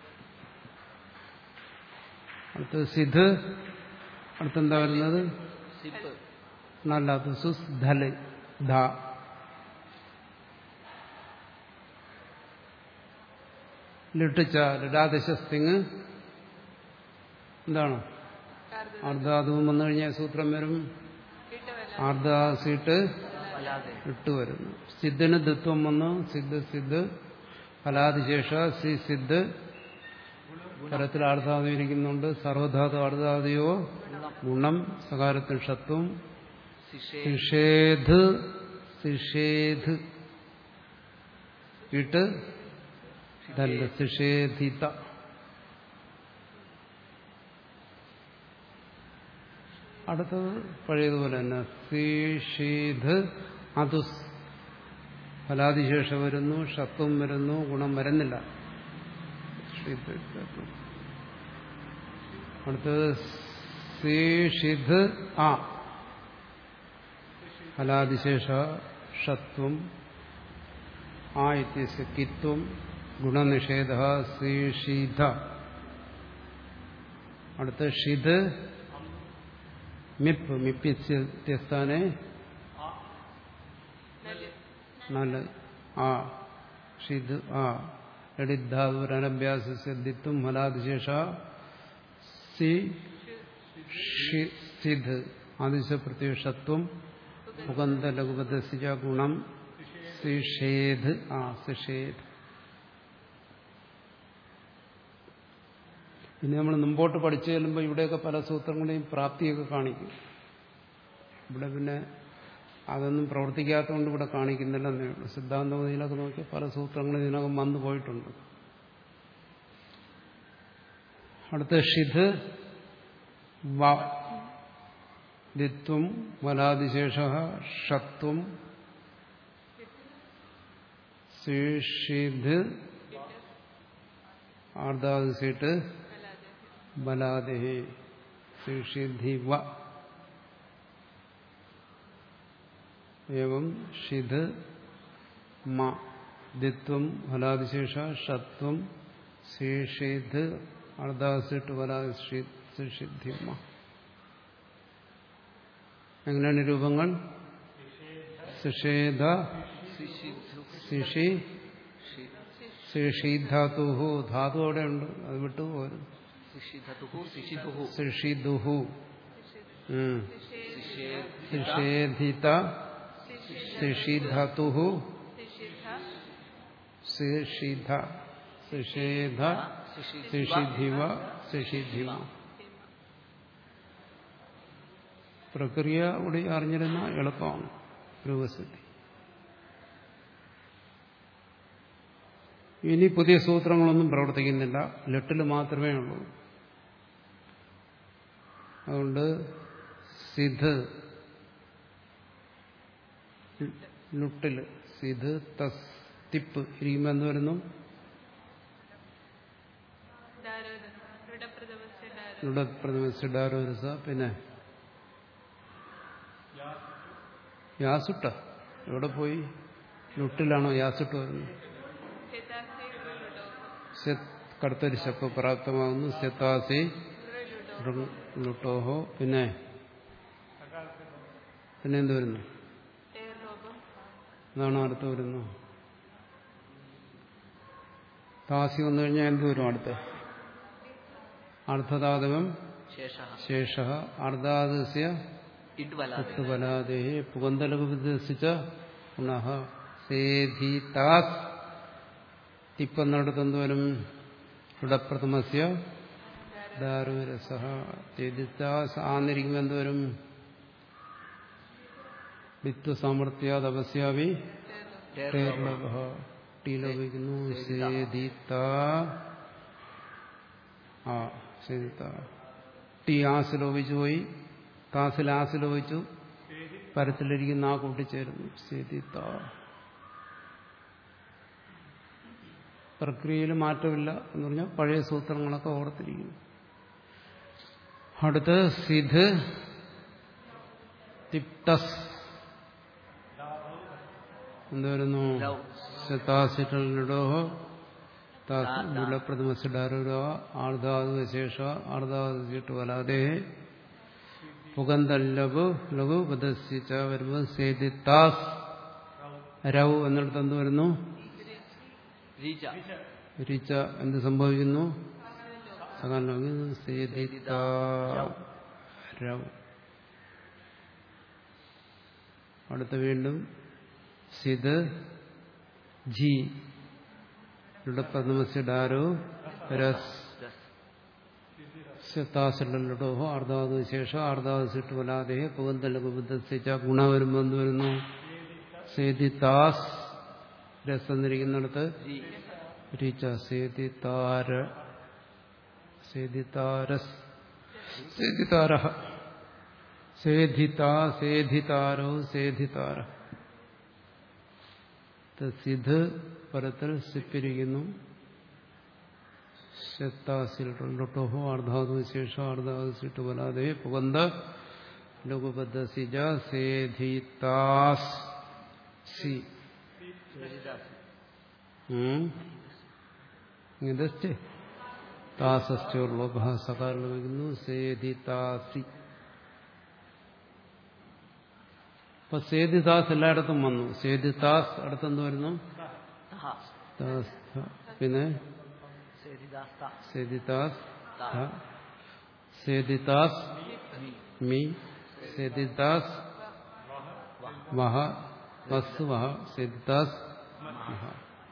അടുത്ത് സിധ് അടുത്തെന്താ വരുന്നത് സിപ്പ് നല്ലത് സുസ് ധല് ധ ലിട്ടിച്ച ലഡാദശസ്തിങ് എന്താണ് അർദ്ധാതുവും വന്നു കഴിഞ്ഞാൽ സൂത്രം വരും അർദ്ധാസീട്ട് അല്ലാതെ ഇട്ട് വരുന്നു സിദ്ധിന് ദിത്വം വന്നു സിദ്ധ് സിദ്ധ് ഫലാദിശേഷ സി സിദ്ധ് തരത്തിൽ ആർദ്ധാതു ഇരിക്കുന്നുണ്ട് സർവധാതു ആർദ്ധാതിയോ ഗുണം സകാരത്തിൽ ഷത്വം ശിഷേ സിഷേധ് സിഷേധ് ഇട്ട് ദല്ല സിഷേധിത അടുത്തത് പഴയതുപോലെ തന്നെ സീഷീത് അതുസ് ഫലാതിശേഷം വരുന്നു ഷത്വം വരുന്നു ഗുണം വരുന്നില്ല ഷിത് ഷത്വം. അടുത്തത് സീഷിത് ആ ഫലാതിശേഷ ഷത്വം ആ ഇത്യസ്യ കിത്വം ഗുണനിഷേധ സീഷിധ അടുത്ത ഷിത് മിപ്പ് മിപ്യസ്ഥാനെ നല്ല ആ ഷിത് ആ എടിദ്ധാതുരനഭ്യാസദ്ധിത്വം ഫലാതിശേഷ സി ഷി- സിധ് ആദിശപ്രത്യുഷത്വം മുഖന്ത ലഘുപദസിജ ഗുണം സിഷേധ് ആ സിഷേധ് ഇനി നമ്മൾ മുമ്പോട്ട് പഠിച്ചു ചെല്ലുമ്പോൾ ഇവിടെയൊക്കെ പല സൂത്രങ്ങളെയും പ്രാപ്തിയൊക്കെ കാണിക്കും ഇവിടെ പിന്നെ അതൊന്നും പ്രവർത്തിക്കാത്തതുകൊണ്ട് ഇവിടെ കാണിക്കുന്നില്ലെന്നേ ഉള്ളൂ സിദ്ധാന്തമതിയിലൊക്കെ നോക്കി പല സൂത്രങ്ങളും ഇതിനകം വന്നു പോയിട്ടുണ്ട് അടുത്ത ഷിത് വ ദിത്വം വലാതിശേഷ ഷത്വം ശീഷിത് ആർദ്ധാതിസീട്ട് ബലാദേഹി ശീഷിധി വ ഏവം ഷിത് മ ദിത്വം ഫലാതിശേഷ ഷത്വം ശീഷിത് അർദ്ധാസിട്ട് ഫലാതിശിദ്ധി മ എങ്ങനെയാണ് രൂപങ്ങൾ സുഷേധ ശിഷി ശിഷിധാതുഹു ധാതു അവിടെ ഉണ്ട് അത് വിട്ടു പോരും ശിഷിധതുഹു ശിഷിധുഹു ശിഷിദുഹു ഉം. ശിഷേധിത ശിഷേധിത ശിഷിധതുഹു ശിഷിധ ശിഷേധ ശിഷിധിവ ശിഷിധിമ പ്രക്രിയ കൂടി അറിഞ്ഞിരുന്ന എളുപ്പമാണ് രൂപസിദ്ധി ഇനി പുതിയ സൂത്രങ്ങളൊന്നും പ്രവർത്തിക്കുന്നില്ല ലെട്ടിൽ മാത്രമേ ഉള്ളൂ അതുകൊണ്ട് സിധ് ലുട്ടില് സിധ് തസ് തിപ്പ് ഇരിക്കുമ്പോൾ എന്ത് വരുന്നു ലുടപ്രഥമസിഡാരോരസ പിന്നെ യാസുട്ട എവിടെ പോയി ലുട്ടിലാണോ യാസുട്ട് വരുന്നത് സെത് കടുത്തൊരു ശപ്പ് പ്രാപ്തമാകുന്നു സെത്താസി ലുട്ടോഹോ പിന്നെ പിന്നെ എന്ത് വരുന്നു അതാണ് അടുത്ത് വരുന്നു താസി വന്നു കഴിഞ്ഞാൽ എന്ത് വരും അടുത്ത് അർദ്ധധാതകം ശേഷ ശേഷ അർദ്ധാദസ്യ ഇഡ്വലാദി പുത്തുബലാദേ പുകന്തലകുപദേശിച്ച പുനഃ സേധീതാസ് തിപ്പെന്നിടത്ത് എന്തുവരും ഇടപ്രഥമസ്യ ദാരുരസ ചേതിത്താസ് ആന്നിരിക്കുമ്പോൾ എന്തുവരും വിത്വസാമർത്ഥ്യാദപസ്യാവി ടേർലഭ ടീലോപിക്കുന്നു സേദിത്ത ആ സേദിത്ത ടി ആസ് ലോപിച്ചു പോയി താസിൽ ആസ് ലോപിച്ചു പരത്തിലിരിക്കുന്ന ആ കൂട്ടിച്ചേരുന്നു സേദിത്ത പ്രക്രിയയിൽ മാറ്റമില്ല എന്ന് പറഞ്ഞാൽ പഴയ സൂത്രങ്ങളൊക്കെ ഓർത്തിരിക്കുന്നു അടുത്ത് സിധ് തിപ്തസ് എന്തുവരുന്നു ലൗ. താസിറ്റോ പ്രഥമസിഡാരോ ആർദ്ധാതു ശേഷ ആർദ്ധാതു ചീട്ട് വലാതെ പുകന്തല്ലബ് ലഘു പദസിച്ച വരുമ്പോൾ സേദിത്താസ് രവ് എന്നിടത്ത് എന്ത് വരുന്നു രീച രിച്ച എന്ത് സംഭവിക്കുന്നു സകാലം സേദിത്ത രവ് അടുത്ത വീണ്ടും സിദ് ജി ഇവിടെ പ്രഥമസിഡാരോ രസ് ദസ് താസിലോ അർദ്ധാതു ശേഷം അർദ്ധാതു സിട്ട് വലാതെ പുകന്തലകുബുദ്ധിച്ച ഗുണ വരുമ്പോൾ എന്ത് വരുന്നു സേദിത്താസ് രസ് എന്നിരിക്കുന്നിടത്ത് ജി രിച്ച സേതിതാര സേതിതാരസ് സേതിതാര സേധിത സേധിതാരോ സേധിതാര സിദ്ധ് പരത്തിൽ സിപ്പിരിക്കുന്നു ശത്താസിൽ ലൊട്ടോഹോ അർദ്ധാതു ശേഷം അർദ്ധാതു സിട്ട് വലാതെ പുകന്ത ലഘുബദ്ധ സിജ സേധിതാസ് സി ഇതസ്റ്റ് താസസ്റ്റോർലോഭ സകാരം വയ്ക്കുന്നു സേധിതാസി അപ്പൊ സേതിദാസ് എല്ലായിടത്തും വന്നു സേതിദാസ് അടുത്തെന്ത് വരുന്നു തഹ ദാസ്, ധ. പിന്നെ സേതിദാസ്ത സേതിദാസ് ധ. സേതിദാസ് മി മി സേതിദാസ് വഹ വസ് വഹ സേതിദാസ് വഹ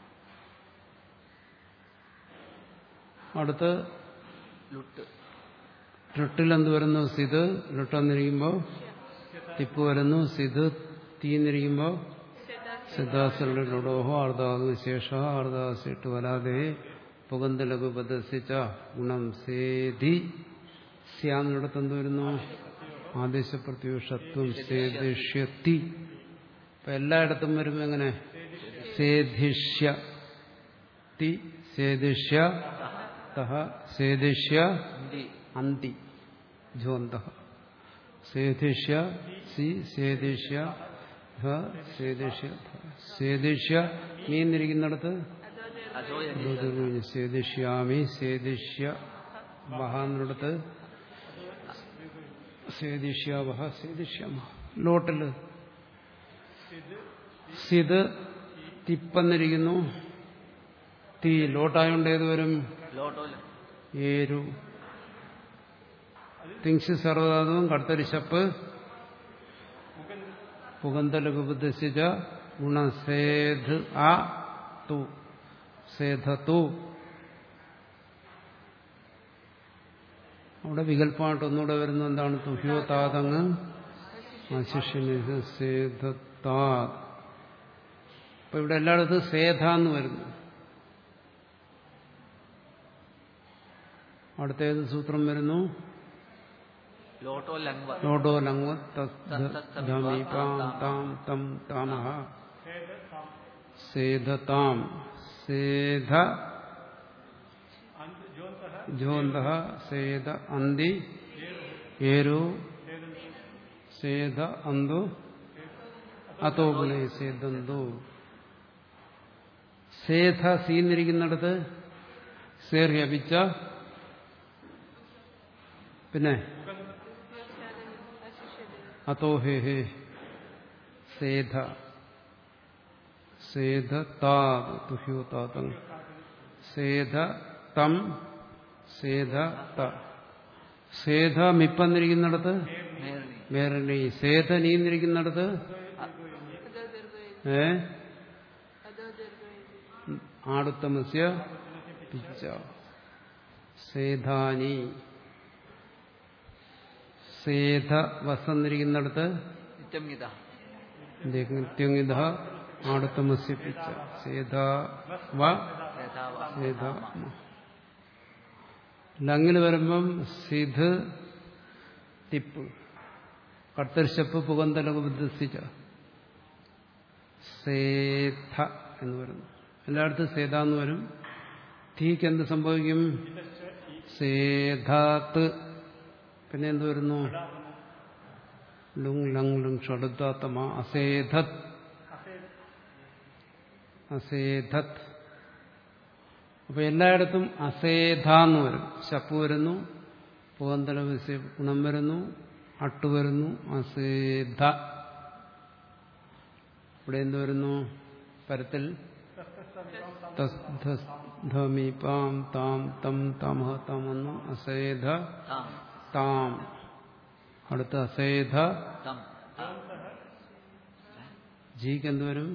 അടുത്ത് ലുട്ട് ലുട്ടിൽ എന്ത് വരുന്നു സിത് ലുട്ടെന്നിരിക്കുമ്പോൾ തിപ്പ് വരുന്നു സിത് തീന്നിരിക്കുമ്പോൾ സിദ്ധാസുരുടെ ലുഡോഹോ അർദ്ധാതു ശേഷ അർദ്ധാസിട്ട് വരാതെ പുകന്തലകു പദസിച്ച ഗുണം സേധി സ്യാന്നിടത്ത് എന്ത് വരുന്നു ആദേശപ്രത്യൂഷത്വം സേദിഷ്യത്തി ഇപ്പൊ എല്ലായിടത്തും വരുമ്പോ എങ്ങനെ സേധിഷ്യ തി സേദിഷ്യ തഹ സേദിഷ്യ ഹിന്ദി അന്തി ജ്വന്ത സേധിഷ്യ സി സേദിഷ്യ ധ സേദിഷ്യ ധ. സേദിഷ്യ മീന്നിരിക്കുന്നിടത്ത് അജോ ഋതുവിന് സേദിഷ്യാമി സേദിഷ്യ വഹാന്നിടത്ത് സേദിഷ്യ വഹ സേദിഷ്യമ ലോട്ടില് സിത് തിപ്പന്നിരിക്കുന്നു തീ ലോട്ടായോണ്ട് ഏത് വരും ലോട്ടോല് ഏരു തിങ്സ് സർവധാതുവും കടുത്തൊരു ശപ്പ് പുകന്തലകുപദശിച്ച ഗുണസേധ് ആ തു സേധത്തു അവിടെ വികല്പമായിട്ട് ഒന്നുകൂടെ വരുന്ന എന്താണ് തുഹ്യോ താതങ്ങ് ശിഷ്യന് സേധത്താ അപ്പൊ ഇവിടെ എല്ലായിടത്തും സേധ എന്ന് വരുന്നു അടുത്ത ഏത് സൂത്രം വരുന്നു ലോട്ടോ ലങ്വ ലോഡോ ലങ് താം തം താമഹ സേധതാം സേധ ജോന്ത സേധ അന്തി ഏരു സേധ അന്തു അതോ ഗുണേ സേധന്തു സേധ സീന്നിരിക്കുന്നിടത്ത് സേർ ഹ്യപിച്ച പിന്നെ അതോ ഹേ ഹേ സേധ സേധ താ തുഹ്യോ താതങ് സേധ തം സേധ ത സേധ മിപ്പന്നിരിക്കുന്നിടത്ത് മേരണി വേറെ സേധ നീന്നിരിക്കുന്നിടത്ത് ഏ ആടുത്തമസ്യ പിച്ച സേധാനി സേധ വസന്നിരിക്കുന്നിടത്ത് നിത്യം ഗീത നിത്യങ്ങിത ആടുത്തമസ്യ പിച്ച സേധ വ സേതാവ സേധ ലങ്ങിന് വരുമ്പം സിധ് തിപ്പ് കർത്തർശപ്പ് പുകന്തലക ബുദ്ധിച്ച സേധ എന്ന് വരുന്നു എല്ലായിടത്തും സേധ എന്ന് വരും തീക്ക് എന്ത് സംഭവിക്കും സേധാത്ത് പിന്നെ എന്ത് വരുന്നു ലുങ് ലങ് ലുങ് ഷടുത്താത്തമ അസേധത് അസേധത് അപ്പൊ എല്ലായിടത്തും അസേധ എന്ന് വരും ശപ്പ് വരുന്നു പുകന്തല ഗുണം വരുന്നു അട്ട് വരുന്നു അസേധ ഇവിടെ എന്ത് വരുന്നു പരത്തിൽ തസ് ധസ് ധമി പാം താം തം തമഹ തം വന്നു അസേധ താം താം അടുത്ത അസേധ തം താം ജിക്ക് എന്ത് വരും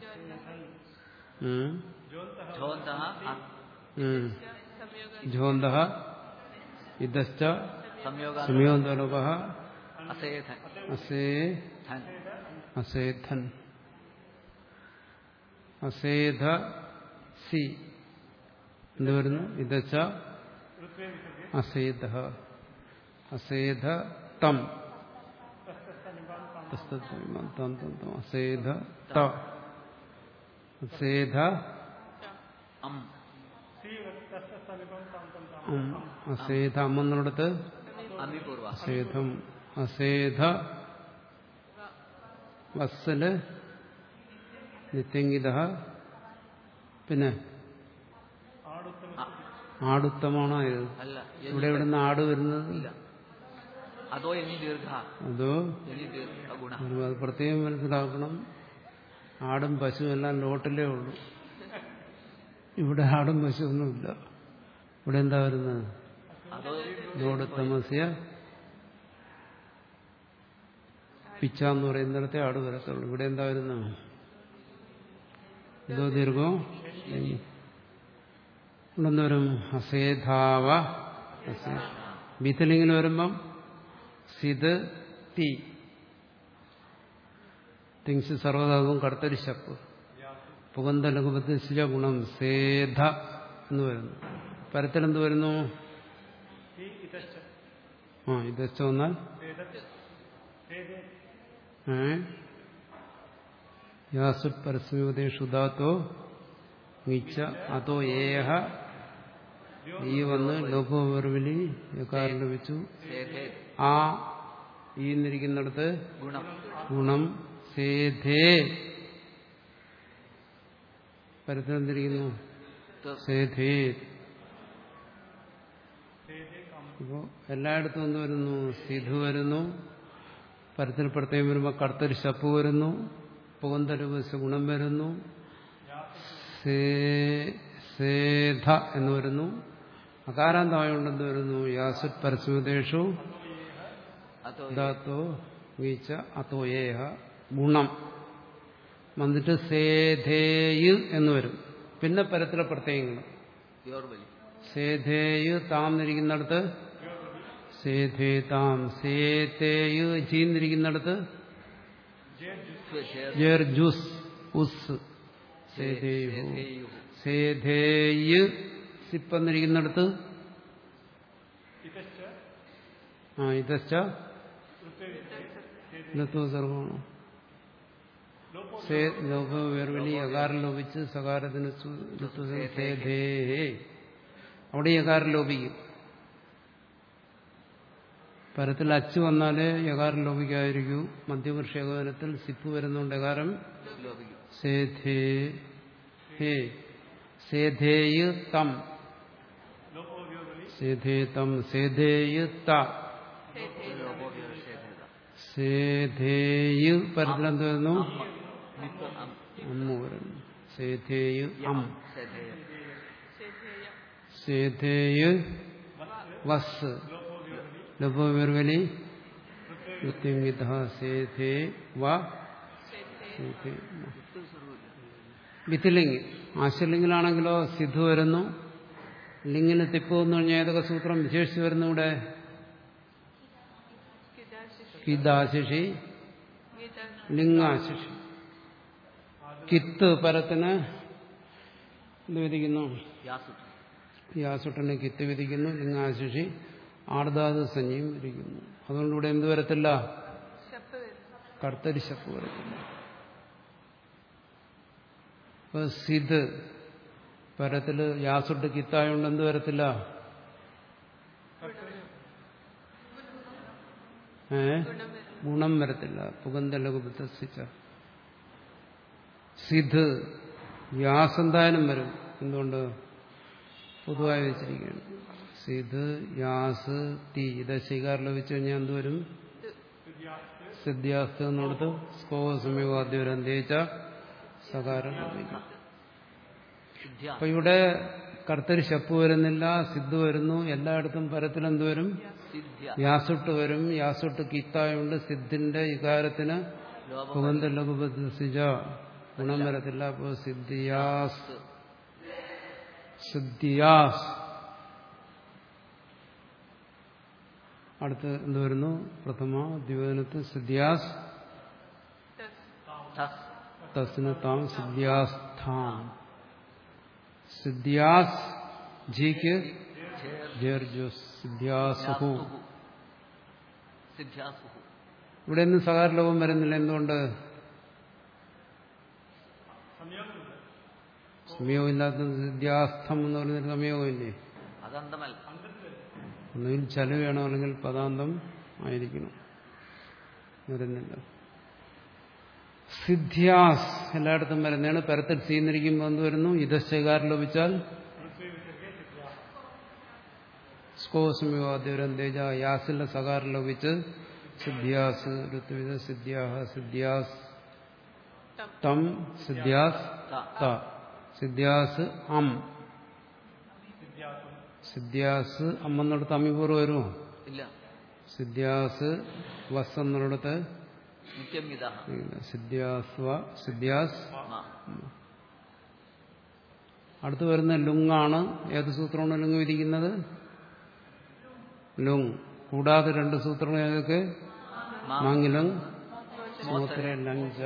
ഉം. ഝോന്തഃ അ- ഉം. ഝോന്ത ഇതശ്ച സംയോഗ സംയോന്തലോപ അസേധൻ അസേ ധൻ അസേധൻ അസേധ സി എന്ത് വരുന്നു ഇതച്ച അസേധ അസേധ തം തസ്തത്വം തം തം തം അസേധ ത അസേധ അം സി തസ്ത സമീപം താം തം താം ഉം. അസേധ അമ്മെന്നിടത്ത് അമി പൂർവ അസേധം അസേധ വസ്സല് നിത്യങ്കിത പിന്നെ ആടുത്തമാണോ ഇത് അല്ല ഇവിടെ എവിടുന്ന് ആട് വരുന്നത് ഇല്ല അതോ ഇനി ദീർഘ അതോ ഇനി ദീർഘ ഗുണ അത് പ്രത്യേകം മനസ്സിലാക്കണം ആടും പശുവും എല്ലാം ലോട്ടിലേ ഉള്ളൂ ഇവിടെ ആടും പശുവൊന്നുമില്ല ഇവിടെ എന്താ വരുന്നത് അതോ ലോട് തമസ്യ പിച്ച എന്ന് പറയുന്നിടത്തെ ആട് വരത്തുള്ളൂ ഇവിടെ എന്താ വരുന്നത് ഇതോ ദീർഘം ഇവിടെ എന്ത് വരും അസേധാവ ബിത്തലിങ്ങനെ വരുമ്പം സിത് തി തിങ്സ് സർവതാകും കടത്തരി ശപ്പ് പുകന്ത ലഘുപത്തിശ ഗുണം സേധ എന്ന് വരുന്നു പരത്തിൽ എന്ത് വരുന്നു ഈ ഇതശ്ച ആ ഇതച്ച വന്നാൽ വേദ വേദേ ഏ യാസു പരസ്മയോദേശു ദാത്തോ മിച്ച അതോ ഏഹ ഈ വന്ന് ലോകോവർവിലി യക്കാരം ലഭിച്ചു സേധേ ആ ഈ എന്നിരിക്കുന്നിടത്ത് ഗുണം ഗുണം സേധേ പരത്തിലെന്തിരിക്കുന്നു ത- സേധേ ഇപ്പോ എല്ലായിടത്തും എന്ത് വരുന്നു സിധു വരുന്നു പരത്തിൽ പ്രത്യേകം വരുമ്പോൾ കർത്തരി ശപ്പ് വരുന്നു പുകന്തരൂപസ് ഗുണം വരുന്നു സേ- സേധ എന്ന് വരുന്നു അകാരാന്തമായോണ്ട് എന്ത് വരുന്നു യാസുത് പരസ്മതേഷു അതോ ധാത്തോ വീച്ച അതോ ഏഹ ഗുണം വന്നിട്ട് സേധേയ് എന്ന് വരും പിന്നെ പരത്തിലെ പ്രത്യേകങ്ങൾ യോർബലി സേധേയ് താം എന്നിരിക്കുന്നിടത്ത് സേധേ താം സേതേയ് ചീന്നിരിക്കുന്നിടത്ത് ജേർ ജുസ് ഉസ് സേധേയു സേധേയു സേധേയ് സിപ്പെന്നിരിക്കുന്നിടത്ത് ഇതശ്ച ആ ഇതച്ച ലത്വ സർവമാണോ സേ ലോക വേർവലി അകാരം ലോപിച്ച് സകാരത്തിന് സു- ലത്വ സേധേ അവിടെ യകാരം ലോപിക്കും പരത്തിൽ അച്ച് വന്നാലേ യകാരം ലോപിക്കാതിരിക്കൂ മധ്യപുരുഷ ഏകോപനത്തിൽ സിപ്പ് വരുന്നുണ്ട് യകാരം ലോപിക്കും സേധേ ഹേ സേധേയ് തം സേധേ തം സേധേയ് ത ലോപോപയോഗ സേധേത സേധേയ് പരത്തിലെന്ത് വരുന്നു മിത്ത് അം അമ്മ വരുന്നു സേധേയ് അം സേധേയ ശ്രദ്ധേയം സേധേയ് വസ് ലഭോവിർവലി വൃത്തിംഗിത സേധേ വ സേധേ വ. വിത്തിലിംഗ് ആശലിംഗിലാണെങ്കിലോ സിദ്ധു വരുന്നു ലിംഗിന് തിപ്പ് വന്നു കഴിഞ്ഞാൽ ഏതൊക്കെ സൂത്രം വിശേഷിച്ച് വരുന്നു ഇവിടെ കിതാശിഷി കിദാശിഷി ഗീത ലിംഗാശിഷി കിത്ത് പരത്തിന് എന്ത് വിധിക്കുന്നു യാസു യാസുട്ടന് കിത്ത് വിധിക്കുന്നു ലിംഗാശിഷി ആർദാത് സഞ്ജയും വിധിക്കുന്നു അതുകൊണ്ട് ഇവിടെ എന്ത് വരത്തില്ല ശപ്പ് വരുന്നു കർത്തരി ശപ്പ് വരത്തില്ല ഇപ്പൊ സിദ് പരത്തില് യാസുട്ട് കിത്തായോണ്ട് എന്ത് വരത്തില്ല ഏ ഗുണം വരുന്നു ഗുണം വരത്തില്ല പുകന്ത ലഘുബുദ്ധിച്ച സിദ്ധ് യാസ് എന്തായാലും വരും എന്തുകൊണ്ട് പൊതുവായി വെച്ചിരിക്കുകയാണ് സിദ്ധ് യാസ് തീ ഇത് സ്വീകാരം വെച്ച് കഴിഞ്ഞാൽ എന്ത് വരും സിദ്ധ്യാസ്ത് എന്നിടത്ത് സ്കോ സമീപാദ്യം തേച്ച സകാരം ലഭിക്കും സിദ്ധ്യ അപ്പൊ ഇവിടെ കർത്തരി ശപ്പ് വരുന്നില്ല സിദ്ധ് വരുന്നു എല്ലായിടത്തും പരത്തിലെന്ത് വരും സിദ്ധ്യ യാസുട്ട് വരും യാസുട്ട് കിത്തായുണ്ട് സിദ്ധിന്റെ ഇകാരത്തിന് ലോപ പുകന്ത ലഘുബദ്ധിച്ച ഗുണം വരത്തില്ല അപ്പോ സിദ്ധിയാസ് സിദ്ധിയാസ് അടുത്ത് എന്ത് വരുന്നു പ്രഥമ ദ്വിവചനത്ത് സിദ്ധ്യാസ് തസ് തസ് തസ്സിന് താം സിദ്ധ്യാസ്ഥാം സിദ്ധ്യാസ് ജിക്ക് ചേർ ജേർജുസ് സിദ്ധ്യാസുഹു യാസ്തുഹു. സിദ്ധ്യാസുഹു ഇവിടെ ഒന്നും സകാരലോകം വരുന്നില്ല എന്തുകൊണ്ട് സംയോഗമില്ലാത്ത സിദ്ധ്യാസ്ഥം എന്ന് പറയുന്നൊരു സംയോഗമില്ലേ അതന്തമല്ല ഒന്നുകിൽ ചല വേണം അല്ലെങ്കിൽ പദാന്തം ആയിരിക്കണം വരുന്നില്ല സിദ്ധ്യാസ് എല്ലായിടത്തും വരുന്നതാണ് പരത്തിൽ സീന്നിരിക്കുമ്പോൾ എന്ത് വരുന്നു ഇതശകാരം ലഭിച്ചാൽ സ്കോസമയോദ്യവരം തേജ യാസിലെ സകാരം ലഭിച്ച് സിദ്ധ്യാസ് ഋത്വിധ സിദ്ധ്യാഹ സിദ്ധ്യാസ് തം സിദ്ധ്യാസ് ത സിദ്ധ്യാസ് അം സിദ്ധ്യാസ് അം എന്നിടത്ത് അമിപൂർവ്വം വരുമോ ഇല്ല സിദ്ധ്യാസ് വസ് എന്നിടത്ത് നിത്യം ഇതാ ഇല്ല. സിദ്ധ്യാസ് വ സിദ്ധ്യാസ് അടുത്ത് വരുന്ന ലുങ്ങാണ് ഏത് സൂത്രമാണ് ലുങ് വിധിക്കുന്നത് ലുങ് കൂടാതെ രണ്ട് സൂത്രങ്ങൾ ഏതൊക്കെ മാങ്ങിലങ് സ്മോത്ര ലഞ്ച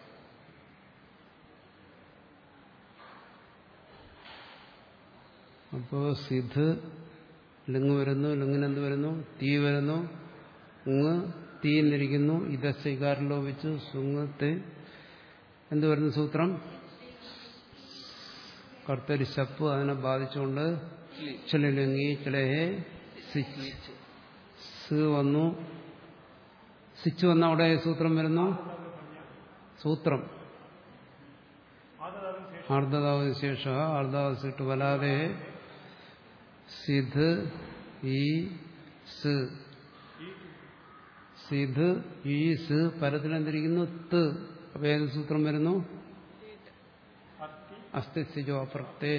അപ്പോ സിദ്ധ് ലിങ് വരുന്നു ലിങ്ങിനെന്ത് വരുന്നു തീ വരുന്നു ഉങ് തീന്നിരിക്കുന്നു ഇതസ്വീകാരം ലോപിച്ചു സുങ് തെ എന്ത് വരുന്നു സൂത്രം കർത്തരി ശപ്പ് അതിനെ ബാധിച്ചുകൊണ്ട് ചിലലിങ്ങി ചിലഹേ സിച്ച് സ് വന്നു സിച്ച് വന്ന അവിടെ സൂത്രം വരുന്നു സൂത്രം ആർദ്രതാവതി ശേഷ ആർദ്രതാവസിട്ട് വലാതെ സിധ് ഈ സ് സിധ് ഈ സ് പരത്തിലെന്തിരിക്കുന്നു ത് അപ്പൊ ഏത് സൂത്രം വരുന്നു അസ്ഥിസിജോ അപ്രക്തേ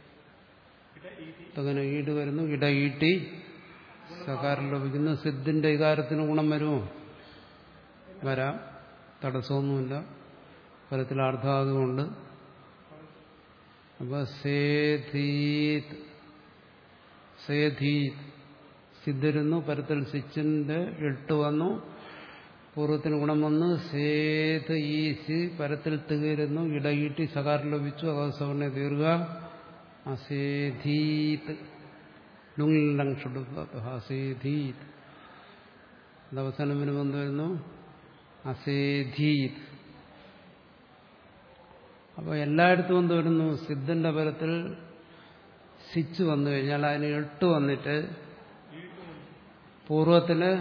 അങ്ങനെ ഈട് വരുന്നു ഇട ഈട്ടി സകാരം ലഭിക്കുന്നു സിദ്ധിന്റെ വികാരത്തിന് ഗുണം വരുമോ വരാം തടസ്സമൊന്നുമില്ല ഫലത്തിൽ അർത്ഥാതുകൊണ്ട് അപ്പൊ സേധീത് സേധീത് സിദ്ധിരുന്നു പരത്തിൽ സിച്ചിന്റെ എട്ട് വന്നു പൂർവ്വത്തിന് ഗുണം വന്നു സേത് ഈസി പരത്തിൽ തികരുന്നു ഇടയീട്ടി സകാരം ലഭിച്ചു അവസവനെ ദീർഘ അസേധീത് ലുങ്ങിലങ് അസേധീത് അത് അവസാനം വരുമ്പോൾ എന്ത് വരുന്നു അസേധീത് അപ്പോൾ എല്ലായിടത്തും എന്ത് വരുന്നു സിദ്ധന്റെ പരത്തിൽ സിച്ച് വന്നു കഴിഞ്ഞാൽ അതിന് എട്ട് വന്നിട്ട് പൂർവത്തില്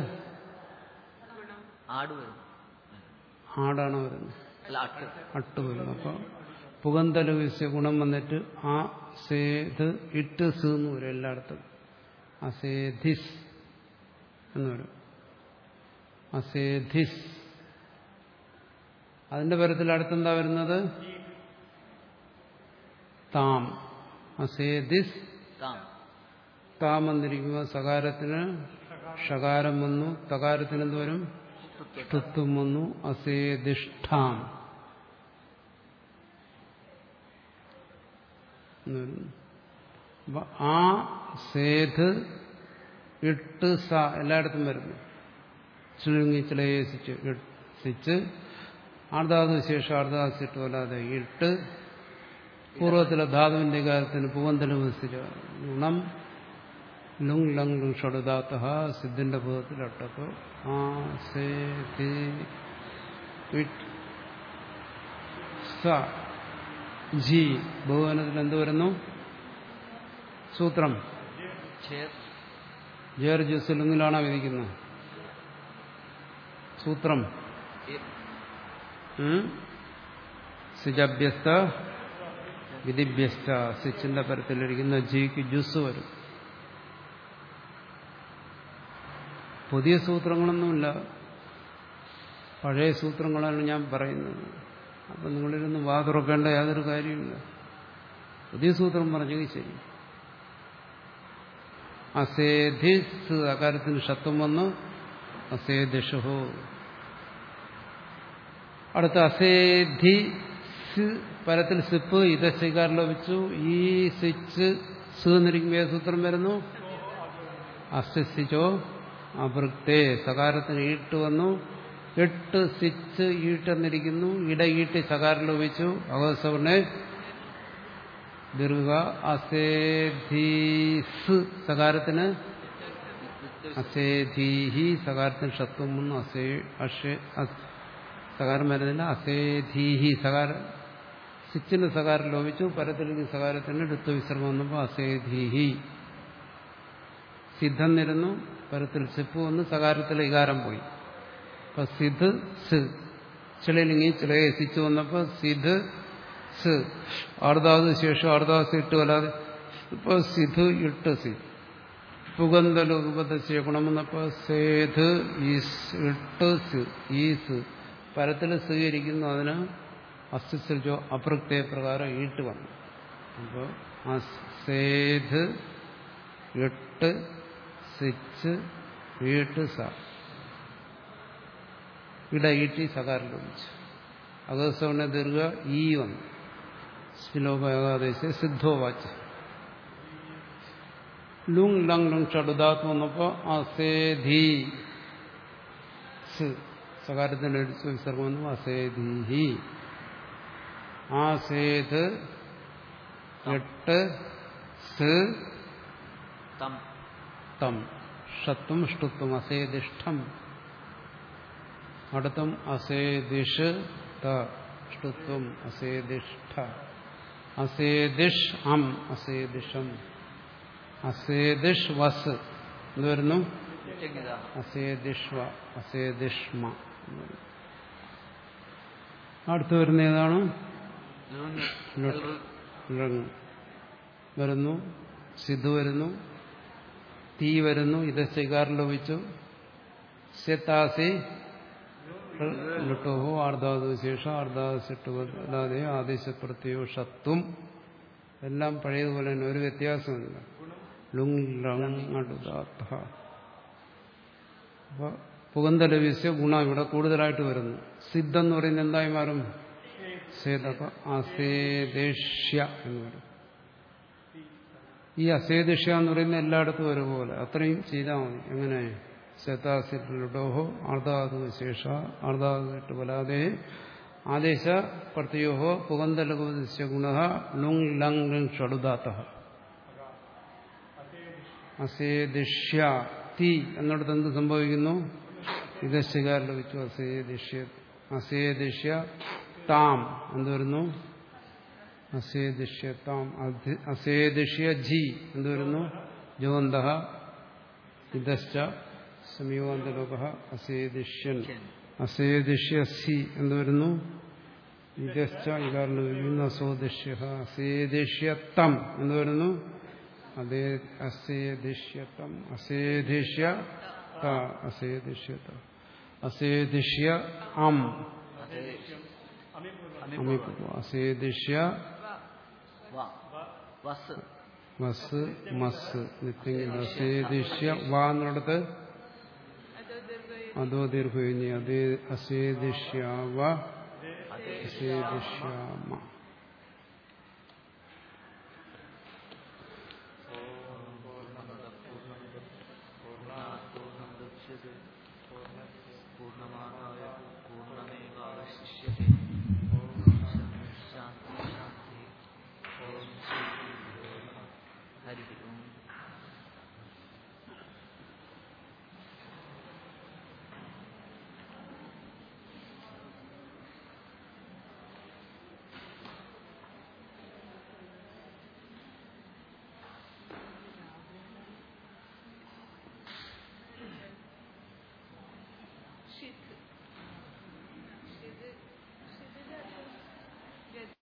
ആട് വരും ആടാണ് വരുന്നത് അല്ല അട്ട് അട്ട് വരുന്നു അപ്പോൾ പുകന്തല വിശ്യ ഗുണം വന്നിട്ട് ആ സേത് ഇട്ട് സ് എന്ന് വരും എല്ലായിടത്തും അസേധിസ് എന്ന് വരും അസേധിസ് അതിന്റെ പരത്തിൽ അടുത്തെന്താ വരുന്നത് താം അസേധിസ് താം താം വന്നിരിക്കുമ്പോൾ സകാരത്തിന് ഷകാരം വന്നു തകാരത്തിന് എന്ത് വരും ഷ്ടുത്വം വന്നു അസേധിഷ്ഠാം എന്ന് വരുന്നു. അപ്പൊ ആ സേത് ഇട്ട് സ എല്ലായിടത്തും വരുന്നു ചുരുങ്ങി ചിലയേസിച്ച് സിച്ച് ആർദാതു ശേഷം ആർദാസിട്ട് വല്ലാതെ ഇട്ട് പൂർവ്വത്തിലെ ധാതുവിന്റെ കാര്യത്തിന് പൂവന്തല ഗുണം ലുങ് ലങ് ലുങ് ഷടുദാത്ത സിദ്ധിന്റെ ഭൂതത്തിൽ അട്ടപ്പോ ആ സേ തി ഇട്ട് സ ജി ബഹുവനത്തിൽ എന്ത് വരുന്നു സൂത്രം ചേർ ജേർ ജ്യൂസ് ലുങ്ങിലാണോ വിധിക്കുന്നത് സൂത്രം ഇ- ഉം? സിജഭ്യസ്ത വിധിഭ്യസ്ത സിച്ചിന്റെ പരത്തിലിരിക്കുന്ന ജിക്ക് ജ്യൂസ് വരും പുതിയ സൂത്രങ്ങളൊന്നുമില്ല പഴയ സൂത്രങ്ങളാണ് ഞാൻ പറയുന്നത് അപ്പം നിങ്ങളിരുന്ന് വാ തുറക്കേണ്ട യാതൊരു കാര്യമില്ല പുതിയ സൂത്രം പറഞ്ഞെങ്കിൽ ശരി അസേധിസ് അകാര്യത്തിന് ഷത്വം വന്നു അസേധിഷുഹോ അടുത്ത അസേധി പരത്തിൽ സിപ്പ് ഇത് സ്വീകാരം ലഭിച്ചു ഈ സിച്ച് സ് എന്നിരിക്കുമ്പോൾ ഏത് സൂത്രം വരുന്നു അസ്യസിച്ചോ അഭൃക്തേ സകാരത്തിന് ഈട്ട് വന്നു എട്ട് സിച്ച് ഈട്ടെന്നിരിക്കുന്നു ഇട ഈട്ട് സകാരം ലഭിച്ചു അവസവനെ ദീർഘ അസേധീസ് സകാരത്തിന് അസേധീഹി സകാരത്തിന് ഷത്വം വന്നു അസേ അഷേ അസ്- സകാരം വരുന്നില്ല അസേധീഹി സകാരം സിച്ചിന് സകാരം ലോപിച്ചു പരത്തിലേക്ക് സകാരത്തിന് ഋത്വ വിശ്രമം വന്നപ്പോൾ അസേധീഹി സിദ്ധം നിരുന്നു പരത്തിൽ സിപ്പ് വന്ന് സകാരത്തിൽ ഇകാരം പോയി അപ്പൊ സിദ്ധ് സ് ചിളയിലിങ്ങി ചിളയെ സിച്ച് വന്നപ്പോ സിദ്ധ് സ് ആർദാത് ശേഷം ആർദാസ് ഇട്ട് വല്ലാതെ ഇപ്പൊ സിധ് ഇട്ട് സി പുഗന്തലുപതസ്യ ഗുണം വന്നപ്പോ സേധ് ഈസ് ഇട്ട് സ് ഈസ് പരത്തിൽ സ്വീകരിക്കുന്നു അതിന് അസ്തിസൃജോ അപ്രത്യയ പ്രകാരം ഈട്ട് വന്നു അപ്പോൾ സേധ് എട്ട് സിച്ച് വീട്ട് സ ഇട ഈട്ടി സകാരം ലഭിച്ചു അകസവണ ദീർഘ ഈ വന്നു ശ്ലോകാദേശ സിദ്ധോ വാച്ച് ലുങ് ലങ് ലുങ് ഷടുദാത്ത് വന്നപ്പോ അസേധി സ് സകാരത്തിന്റെ എടുത്ത് വിസർഗം വന്നു അസേധീഹി ആസേത് എട്ട് സ് തം തം ഷത്വം ഷ്ടുത്വം അസേദിഷ്ടം അടുത്തും അസേദിഷ് ത ഷ്ടുത്വം അസേദിഷ്ഠ അസേദിഷ് അം അസേദിഷം അസേദിഷ് വസ് എന്ന് വരുന്നു ചെങ്ങിത അസേദിഷ്വ അസേദിഷ്മ എന്ന് വരുന്നു. അടുത്ത് വരുന്ന ഏതാണ് ലങ് വരുന്നു സിദ്ധു വരുന്നു തീ വരുന്നു ഇത് ശികാരം ലോപിച്ചു സെത്താസി ലുട്ടോഹോ ആർദ്ധാതു ശേഷം ആർദ്ധാസിട്ടുവല്ലാതെ ആദേശപ്രത്യോ ഷത്വം എല്ലാം പഴയതുപോലെ തന്നെ ഒരു വ്യത്യാസമില്ല ലുങ് ലങ് അടുതാത്ത അപ്പൊ പുകന്തലവിസ്യ ഗുണം ഇവിടെ കൂടുതലായിട്ട് വരുന്നു സിദ്ധം എന്ന് പറയുന്നത് എന്തായി മാറും സേതക അസേദേഷ്യ എന്ന് പറയും ഈ അസേദിഷ്യ എന്ന് പറയുന്ന എല്ലായിടത്തും ഒരുപോലെ അത്രയും ചെയ്താൽ മതി എങ്ങനെ ശതാസിഡോഹോ അർദ്ധാതു ശേഷ അർദ്ധാതു ബലാദേ ആദേശ പ്രത്യോഹോ പുകന്തലകുസ്യ ഗുണ ലുങ് ലങ് ലുങ് ഷടുദാത്ത അസേദിഷ്യ തീ എന്നിടത്ത് എന്ത് സംഭവിക്കുന്നു ഇതശകാരം ലഭിച്ചു അസേദിഷ്യ അസേദിഷ്യ താം എന്ത് വരുന്നു അസേദിഷ്യ താം അധി- അസേദിഷ്യ ജി എന്ത് വരുന്നു ജോന്ത ഇതശ്ച സമീവാന്തലോക അസേദിഷ്യൻ അസേദിഷ്യ സി എന്ത് വരുന്നു ഇതശ്ച ഇകാരണം വരുന്നു അസോദിഷ്യ അസേദിഷ്യത്തം എന്ന് വരുന്നു അതേ അസേദിഷ്യത്തം അസേദിഷ്യ ത അസേദിഷ്യത അസേദിഷ്യ അം അമിപ്പു അസേദിഷ്യ വ വസ് മസ് മസ് നിത്യം അസേദിഷ്യ വാ എന്നിടത്ത് അതോ ദീർഘ അതേ അസേദിഷ്യ വ അസേദിഷ്യാമ